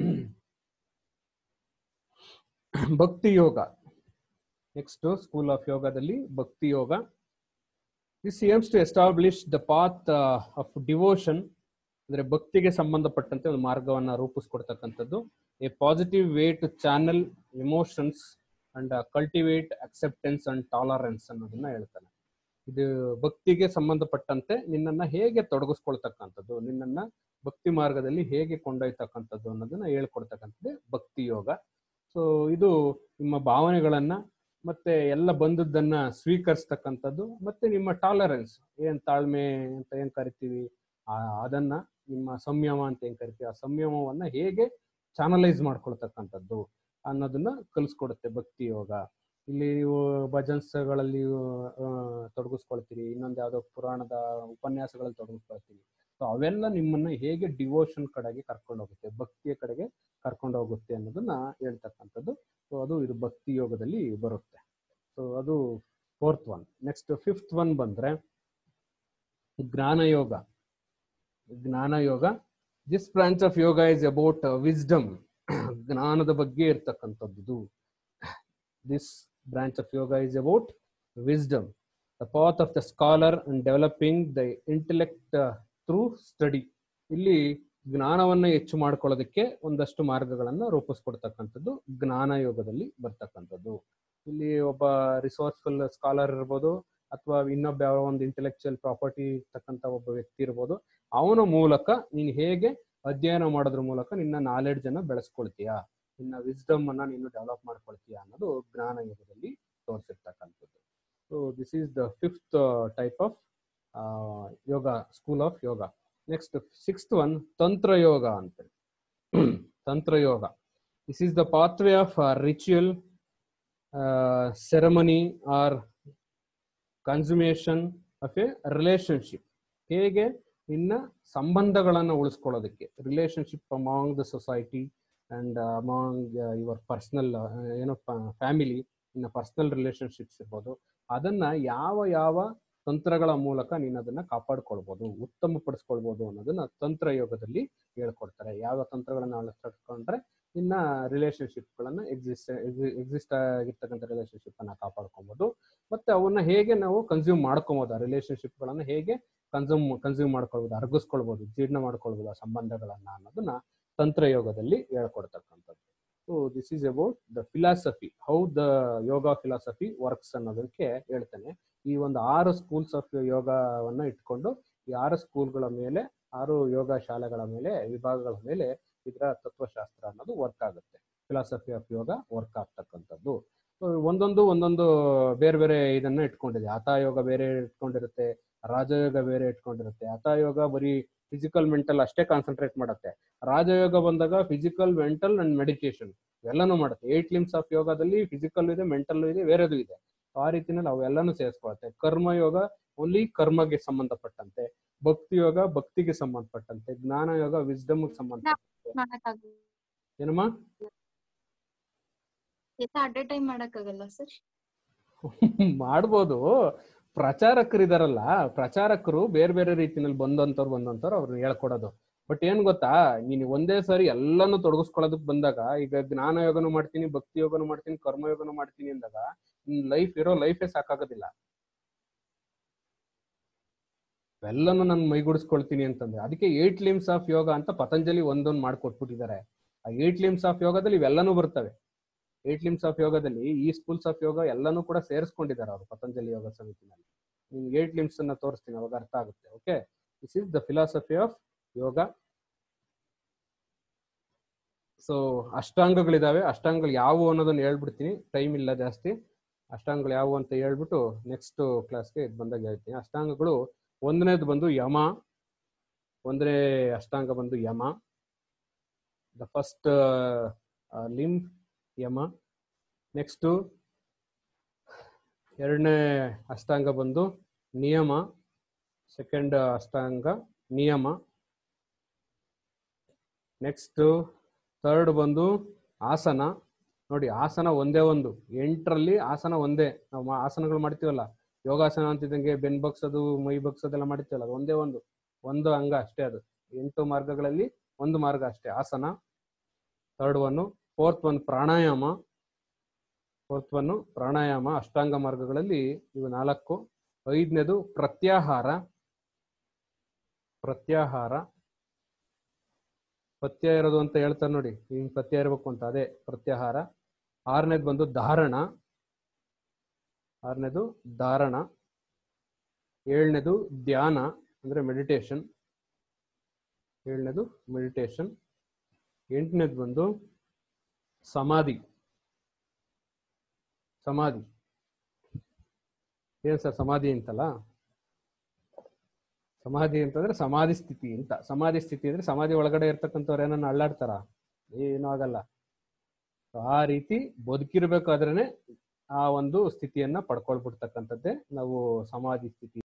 ಭಕ್ತಿ ಯೋಗ ನೆಕ್ಸ್ಟ್ ಸ್ಕೂಲ್ ಆಫ್ ಯೋಗದಲ್ಲಿ Bhakti yoga this aims to establish the path of devotion ಅಂದ್ರೆ ಭಕ್ತಿಗೆ ಸಂಬಂಧಪಟ್ಟಂತೆ ಒಂದು ಮಾರ್ಗವನ್ನ ರೂಪಿಸ್ಕೊಡ್ತಕ್ಕಂಥದ್ದು a positive way to channel emotions and cultivate acceptance and tolerance ಅನ್ನೋದನ್ನ ಹೇಳ್ತಾನೆ ಇದು ಭಕ್ತಿಗೆ ಸಂಬಂಧಪಟ್ಟಂತೆ ನಿನ್ನನ್ನ ಹೇಗೆ ತೊಡಗಿಸ್ಕೊಳ್ತಕ್ಕಂಥದ್ದು ನಿನ್ನನ್ನ ಭಕ್ತಿ ಮಾರ್ಗದಲ್ಲಿ ಹೇಗೆ ಕೊಂಡೊಯ್ತಕ್ಕಂಥದ್ದು ಅನ್ನೋದನ್ನ ಹೇಳ್ಕೊಡ್ತಕ್ಕಂಥದ್ದೇ ಭಕ್ತಿ ಯೋಗ ಸೊ ಇದು ನಿಮ್ಮ ಭಾವನೆಗಳನ್ನ ಮತ್ತೆ ಎಲ್ಲ ಬಂದದ್ದನ್ನ ಸ್ವೀಕರಿಸ್ತಕ್ಕಂಥದ್ದು ಮತ್ತೆ ನಿಮ್ಮ ಟಾಲರೆನ್ಸ್ ಏನ್ ತಾಳ್ಮೆ ಅಂತ ಏನ್ ಕರಿತೀವಿ ಆ ಅದನ್ನ ನಿಮ್ಮ ಸಂಯಮ ಅಂತ ಏನ್ ಕರಿತೀವಿ ಆ ಸಂಯಮವನ್ನ ಹೇಗೆ ಚಾನಲೈಸ್ ಮಾಡ್ಕೊಳ್ತಕ್ಕಂಥದ್ದು ಅನ್ನೋದನ್ನ ಕಲಿಸ್ಕೊಡುತ್ತೆ ಭಕ್ತಿ ಯೋಗ ಇಲ್ಲಿ ನೀವು ಭಜನ್ಸ್ಗಳಲ್ಲಿ ಆ, ತೊಡಗಿಸ್ಕೊಳ್ತೀರಿ ಇನ್ನೊಂದು ಯಾವ್ದೋ ಪುರಾಣದ ಉಪನ್ಯಾಸಗಳಲ್ಲಿ ತೊಡಗಿಸ್ಕೊಳ್ತೀರಿ ಸೊ ಅವೆಲ್ಲ ನಿಮ್ಮನ್ನ ಹೇಗೆ ಡಿವೋಷನ್ ಕಡೆಗೆ ಕರ್ಕೊಂಡು ಹೋಗುತ್ತೆ ಭಕ್ತಿಯ ಕಡೆಗೆ ಕರ್ಕೊಂಡು ಹೋಗುತ್ತೆ ಅನ್ನೋದನ್ನ ಹೇಳ್ತಕ್ಕಂಥದ್ದು ಸೊ ಅದು ಇದು ಭಕ್ತಿ ಯೋಗದಲ್ಲಿ ಬರುತ್ತೆ ಸೊ ಅದು fourth one next fifth one ಬಂದ್ರೆ Jnana yoga Jnana yoga this branch of yoga is about wisdom ಜ್ಞಾನದ ಬಗ್ಗೆ ಇರ್ತಕ್ಕಂಥದ್ದು this branch of yoga is about wisdom the path of the scholar and developing the intellect through study ಇಲ್ಲಿ ಜ್ಞಾನವನ್ನ ಹೆಚ್ಚು ಮಾಡ್ಕೊಳ್ಳೋದಕ್ಕೆ ಒಂದಷ್ಟು ಮಾರ್ಗಗಳನ್ನ ರೂಪಿಸ್ಕೊಡ್ತಕ್ಕಂಥದ್ದು ಜ್ಞಾನ ಯೋಗದಲ್ಲಿ ಬರ್ತಕ್ಕಂಥದ್ದು ಇಲ್ಲಿ ಒಬ್ಬ ರಿಸೋರ್ಸ್ಫುಲ್ ಸ್ಕಾಲರ್ ಇರ್ಬೋದು ಅಥವಾ ಇನ್ನೊಬ್ಬ ಯಾವ ಒಂದು ಇಂಟೆಲೆಕ್ಚುಯಲ್ ಪ್ರಾಪರ್ಟಿ ಇರ್ತಕ್ಕಂಥ ಒಬ್ಬ ವ್ಯಕ್ತಿ ಇರ್ಬೋದು ಅವನ ಮೂಲಕ ನೀನು ಹೇಗೆ ಅಧ್ಯಯನ ಮಾಡೋದ್ರ ಮೂಲಕ ನಿನ್ನ ನಾಲೆಡ್ಜ್ ಅನ್ನ ಬೆಳೆಸ್ಕೊಳ್ತೀಯಾ ನಿನ್ನ ವಿಸ್ಡಮ್ ಅನ್ನ ನೀನು ಡೆವಲಪ್ ಮಾಡ್ಕೊಳ್ತೀಯಾ ಅನ್ನೋದು ಜ್ಞಾನ ಯುಗದಲ್ಲಿ ತೋರಿಸಿರ್ತಕ್ಕಂಥದ್ದು so this is the fifth type of yoga school of yoga next sixth one Tantra yoga ಅಂತ Tantra yoga this is the pathway of ritual ceremony or consummation of a relationship ಹೇಗೆ ನಿನ್ನ ಸಂಬಂಧಗಳನ್ನು ಉಳಿಸ್ಕೊಳ್ಳೋದಕ್ಕೆ relationship among the society and among your personal ಏನೋ family ಇನ್ನ personal relationships ಇರ್ಬೋದು ಅದನ್ನ ಯಾವ ಯಾವ ತಂತ್ರಗಳ ಮೂಲಕ ನೀನು ಅದನ್ನ ಕಾಪಾಡ್ಕೊಳ್ಬೋದು ಉತ್ತಮ ಪಡಿಸ್ಕೊಳ್ಬೋದು ಅನ್ನೋದನ್ನ ತಂತ್ರ ಯೋಗದಲ್ಲಿ ಹೇಳ್ಕೊಡ್ತಾರೆ ಯಾವ ತಂತ್ರಗಳನ್ನ ಅಳವಡಿಸ್ಕೊಂಡ್ರೆ ಇನ್ನ ರಿಲೇಶನ್ಶಿಪ್ ಗಳನ್ನ ಎಕ್ಸಿಸ್ಟ್ ಎಕ್ಸಿಸ್ಟ್ ಆಗಿರ್ತಕ್ಕಂಥ ರಿಲೇಶನ್ಶಿಪ್ ಅನ್ನ ಕಾಪಾಡ್ಕೊಬಹುದು ಮತ್ತೆ ಅವನ್ನ ಹೇಗೆ ನಾವು ಕನ್ಸ್ಯೂಮ್ ಮಾಡ್ಕೊಬೋದು ಆ ರಿಲೇಶನ್ಶಿಪ್ ಗಳನ್ನ ಹೇಗೆ ಕನ್ಸ್ಯೂಮ್ ಕನ್ಸ್ಯೂಮ್ ಮಾಡ್ಕೊಳ್ಬೋದು ಅರ್ಗಿಸ್ಕೊಳ್ಬೋದು ಜೀರ್ಣ ಮಾಡ್ಕೊಳ್ಬೋದು ಆ ಸಂಬಂಧಗಳನ್ನ ಅನ್ನೋದನ್ನ ತಂತ್ರ ಯೋಗದಲ್ಲಿ ಹೇಳ್ಕೊಡ್ತಕ್ಕಂಥದ್ದು so this is about the philosophy how the yoga philosophy works ಅನ್ನೋದಕ್ಕೆ ಹೇಳ್ತೇನೆ ಈ ಒಂದು ಆರು ಸ್ಕೂಲ್ಸ್ ಆಫ್ ಯೋಗವನ್ನ ಇಟ್ಕೊಂಡು ಈ ಆರು ಸ್ಕೂಲ್ಗಳ ಮೇಲೆ ಆರು ಯೋಗ ಶಾಲೆಗಳ ಮೇಲೆ ವಿಭಾಗಗಳ ಮೇಲೆ ಇದರ ತತ್ವಶಾಸ್ತ್ರ ಅನ್ನೋದು ವರ್ಕ್ ಆಗುತ್ತೆ ಫಿಲಾಸಫಿ ಆಫ್ ಯೋಗ ವರ್ಕ್ ಆಗ್ತಕ್ಕಂಥದ್ದು So, ಒಂದೊಂದು ಒಂದೊಂದು ಬೇರೆ ಬೇರೆ ಇದನ್ನ ಇಟ್ಕೊಂಡಿದೆ ಯೋಗ ಬೇರೆ ಇಟ್ಕೊಂಡಿರುತ್ತೆ ರಾಜಯೋಗ ಬೇರೆ ಇಟ್ಕೊಂಡಿರುತ್ತೆ ಯೋಗ ಬರೀ ಫಿಸಿಕಲ್ ಮೆಂಟಲ್ ಅಷ್ಟೇ ಕಾನ್ಸಂಟ್ರೇಟ್ ಮಾಡುತ್ತೆ ರಾಜಯೋಗ ಬಂದಾಗ ಫಿಸಿಕಲ್ ಮೆಂಟಲ್ ಅಂಡ್ ಮೆಡಿಟೇಷನ್ ಎಲ್ಲಾನು ಮಾಡುತ್ತೆ ಏಟ್ ಲಿಮ್ಸ್ ಆಫ್ ಯೋಗದಲ್ಲಿ ಫಿಸಿಕಲ್ ಇದೆ ಮೆಂಟಲ್ ಇದೆ ಬೇರೆದು ಇದೆ ಆ ರೀತಿನಲ್ಲಿ ಅವೆಲ್ಲಾನು ಸೇರಿಸ್ಕೊಳುತ್ತೆ ಕರ್ಮಯೋಗ ಓನ್ಲಿ ಕರ್ಮಗೆ ಸಂಬಂಧಪಟ್ಟಂತೆ ಭಕ್ತಿ ಯೋಗ ಭಕ್ತಿಗೆ ಸಂಬಂಧಪಟ್ಟಂತೆ ಜ್ಞಾನ ಯೋಗ ವಿಸ್ಡಮ್ಗೆ ಸಂಬಂಧಪಟ್ಟಂತೆ ಮಾಡಕ್ಕಾಗಲ್ಲ ಏನಮ್ಮ ಎಲ್ಲ ಅಟ್ ಎ ಟೈಮ್ ಮಾಡಕ್ಕಾಗಲ್ಲ ಸರ್ ಮಾಡ್ಬೋದು ಪ್ರಚಾರಕರಿದಾರಲ್ಲ ಪ್ರಚಾರಕರು ಬೇರೆ ಬೇರೆ ರೀತಿನಲ್ಲಿ ಬಂದಂತವ್ರು ಬಂದಂತವ್ರು ಅವ್ರು ಹೇಳ್ಕೊಡೋದು ಬಟ್ ಏನ್ ಗೊತ್ತಾ ನೀನು ಒಂದೇ ಸಾರಿ ಎಲ್ಲಾನು ತೊಡಗಿಸ್ಕೊಳ್ಳೋದಕ್ ಬಂದಾಗ ಈಗ ಜ್ಞಾನ ಯೋಗನು ಮಾಡ್ತೀನಿ ಭಕ್ತಿ ಯೋಗನು ಮಾಡ್ತೀನಿ ಕರ್ಮ ಯೋಗನು ಮಾಡ್ತೀನಿ ಅಂದಾಗ ಲೈಫ್ ಇರೋ ಲೈಫೇ ಸಾಕಾಗೋದಿಲ್ಲ ಎಲ್ಲಾನು ನಾನು ಮೈಗೂಡಿಸ್ಕೊಳ್ತೀನಿ ಅಂತಂದ್ರೆ ಅದಕ್ಕೆ ಏಟ್ ಲಿಮ್ಸ್ ಆಫ್ ಯೋಗ ಅಂತ ಪತಂಜಲಿ ಒಂದೊಂದು ಮಾಡ್ಕೊಟ್ಬಿಟ್ಟಿದ್ದಾರೆ ಆ ಏಟ್ ಲಿಮ್ಸ್ ಆಫ್ ಯೋಗದಲ್ಲಿ ಇವೆಲ್ಲನೂ ಬರ್ತವೆ ಏಟ್ ಲಿಮ್ಸ್ ಆಫ್ ಯೋಗದಲ್ಲಿ ಈ ಸ್ಕೂಲ್ಸ್ ಆಫ್ ಯೋಗ ಎಲ್ಲಾನು ಕೂಡ ಸೇರಿಸ್ಕೊಂಡಿದ್ದಾರೆ ಅವರು ಪತಂಜಲಿ ಯೋಗ ಸಮಿತಿನಲ್ಲಿ ನಿಮ್ಗೆ ಏಟ್ ಲಿಮ್ಸ್ ಅನ್ನ ತೋರಿಸ್ತೀನಿ ಅವಾಗ ಅರ್ಥ ಆಗುತ್ತೆ okay this is the philosophy of yoga so ಅಷ್ಟಾಂಗಗಳಿದಾವೆ ಅಷ್ಟಾಂಗಗಳು ಯಾವುವು ಅನ್ನೋದನ್ನ ಹೇಳ್ಬಿಡ್ತೀನಿ ಟೈಮ್ ಇಲ್ಲ ಜಾಸ್ತಿ ಅಷ್ಟಾಂಗಗಳು ಯಾವುವು ಅಂತ ಹೇಳ್ಬಿಟ್ಟು ನೆಕ್ಸ್ಟ್ ಕ್ಲಾಸ್ಗೆ ಇದು ಬಂದಾಗ ಹೇಳ್ತೀನಿ ಅಷ್ಟಾಂಗಗಳು ಒಂದನೇದು ಬಂದು ಯಮ ಒಂದನೇ ಅಷ್ಟಾಂಗ ಬಂದು yama the first limb yama next ಎರಡನೇ ಅಷ್ಟಾಂಗ ಬಂದು ನಿಯಮ ಸೆಕೆಂಡ್ ಅಷ್ಟಾಂಗ ನಿಯಮ ನೆಕ್ಸ್ಟ್ ಥರ್ಡ್ ಬಂದು ಆಸನ ನೋಡಿ ಆಸನ ಒಂದೇ ಒಂದು ಎಂಟರಲ್ಲಿ ಆಸನ ಒಂದೇ ನಾವು ಮಾ- ಆಸನಗಳು ಮಾಡ್ತೀವಲ್ಲ ಯೋಗಾಸನ ಅಂತಿದ್ದಂಗೆ ಬೆನ್ ಬಗ್ಸೋದು ಮೈ ಬಗ್ಸೋದೆಲ್ಲ ಮಾಡ್ತೀವಲ್ಲ ಅದು ಒಂದೇ ಒಂದು ಒಂದು ಅಂಗ ಅಷ್ಟೇ ಅದು ಎಂಟು ಮಾರ್ಗಗಳಲ್ಲಿ ಒಂದು ಮಾರ್ಗ ಅಷ್ಟೇ asana third one fourth one pranayama fourth one pranayama Ashtanga ಮಾರ್ಗಗಳಲ್ಲಿ ಇವು ನಾಲ್ಕು ಐದನೇದು ಪ್ರತ್ಯಾಹಾರ ಪ್ರತ್ಯಾಹಾರ ಪಥ್ಯ ಇರೋದು ಅಂತ ಹೇಳ್ತಾರೆ ನೋಡಿ ಹಿಂಗ್ ಪಥ್ಯ ಇರಬೇಕು ಅಂತ ಅದೇ ಪ್ರತ್ಯಾಹಾರ ಆರನೇದು ಬಂದು ಧಾರಣ ಆರನೇದು ಧಾರಣ ಏಳನೇದು ಧ್ಯಾನ ಅಂದ್ರೆ ಮೆಡಿಟೇಷನ್ ಏಳನೇದು ಮೆಡಿಟೇಷನ್ ಎಂಟನೇದು ಬಂದು ಸಮಾಧಿ ಸಮಾಧಿ ಏನ್ ಸರ್ ಸಮಾಧಿ ಅಂತಲ್ಲ ಸಮಾಧಿ ಅಂತಂದ್ರೆ ಸಮಾಧಿ ಸ್ಥಿತಿ ಅಂತ ಸಮಾಧಿ ಸ್ಥಿತಿ ಅಂದ್ರೆ ಸಮಾಧಿ ಒಳಗಡೆ ಇರ್ತಕ್ಕಂಥವ್ರು ಏನನ್ನ ಅಳ್ಳಾಡ್ತಾರ ಏನೂ ಆಗಲ್ಲ So, ಆ ರೀತಿ ಬದುಕಿರ್ಬೇಕಾದ್ರೇನೆ ಆ ಒಂದು ಸ್ಥಿತಿಯನ್ನ ಪಡ್ಕೊಳ್ಬಿಡ್ತಕ್ಕಂಥದ್ದೇ ನಾವು ಸಮಾಧಿ ಸ್ಥಿತಿ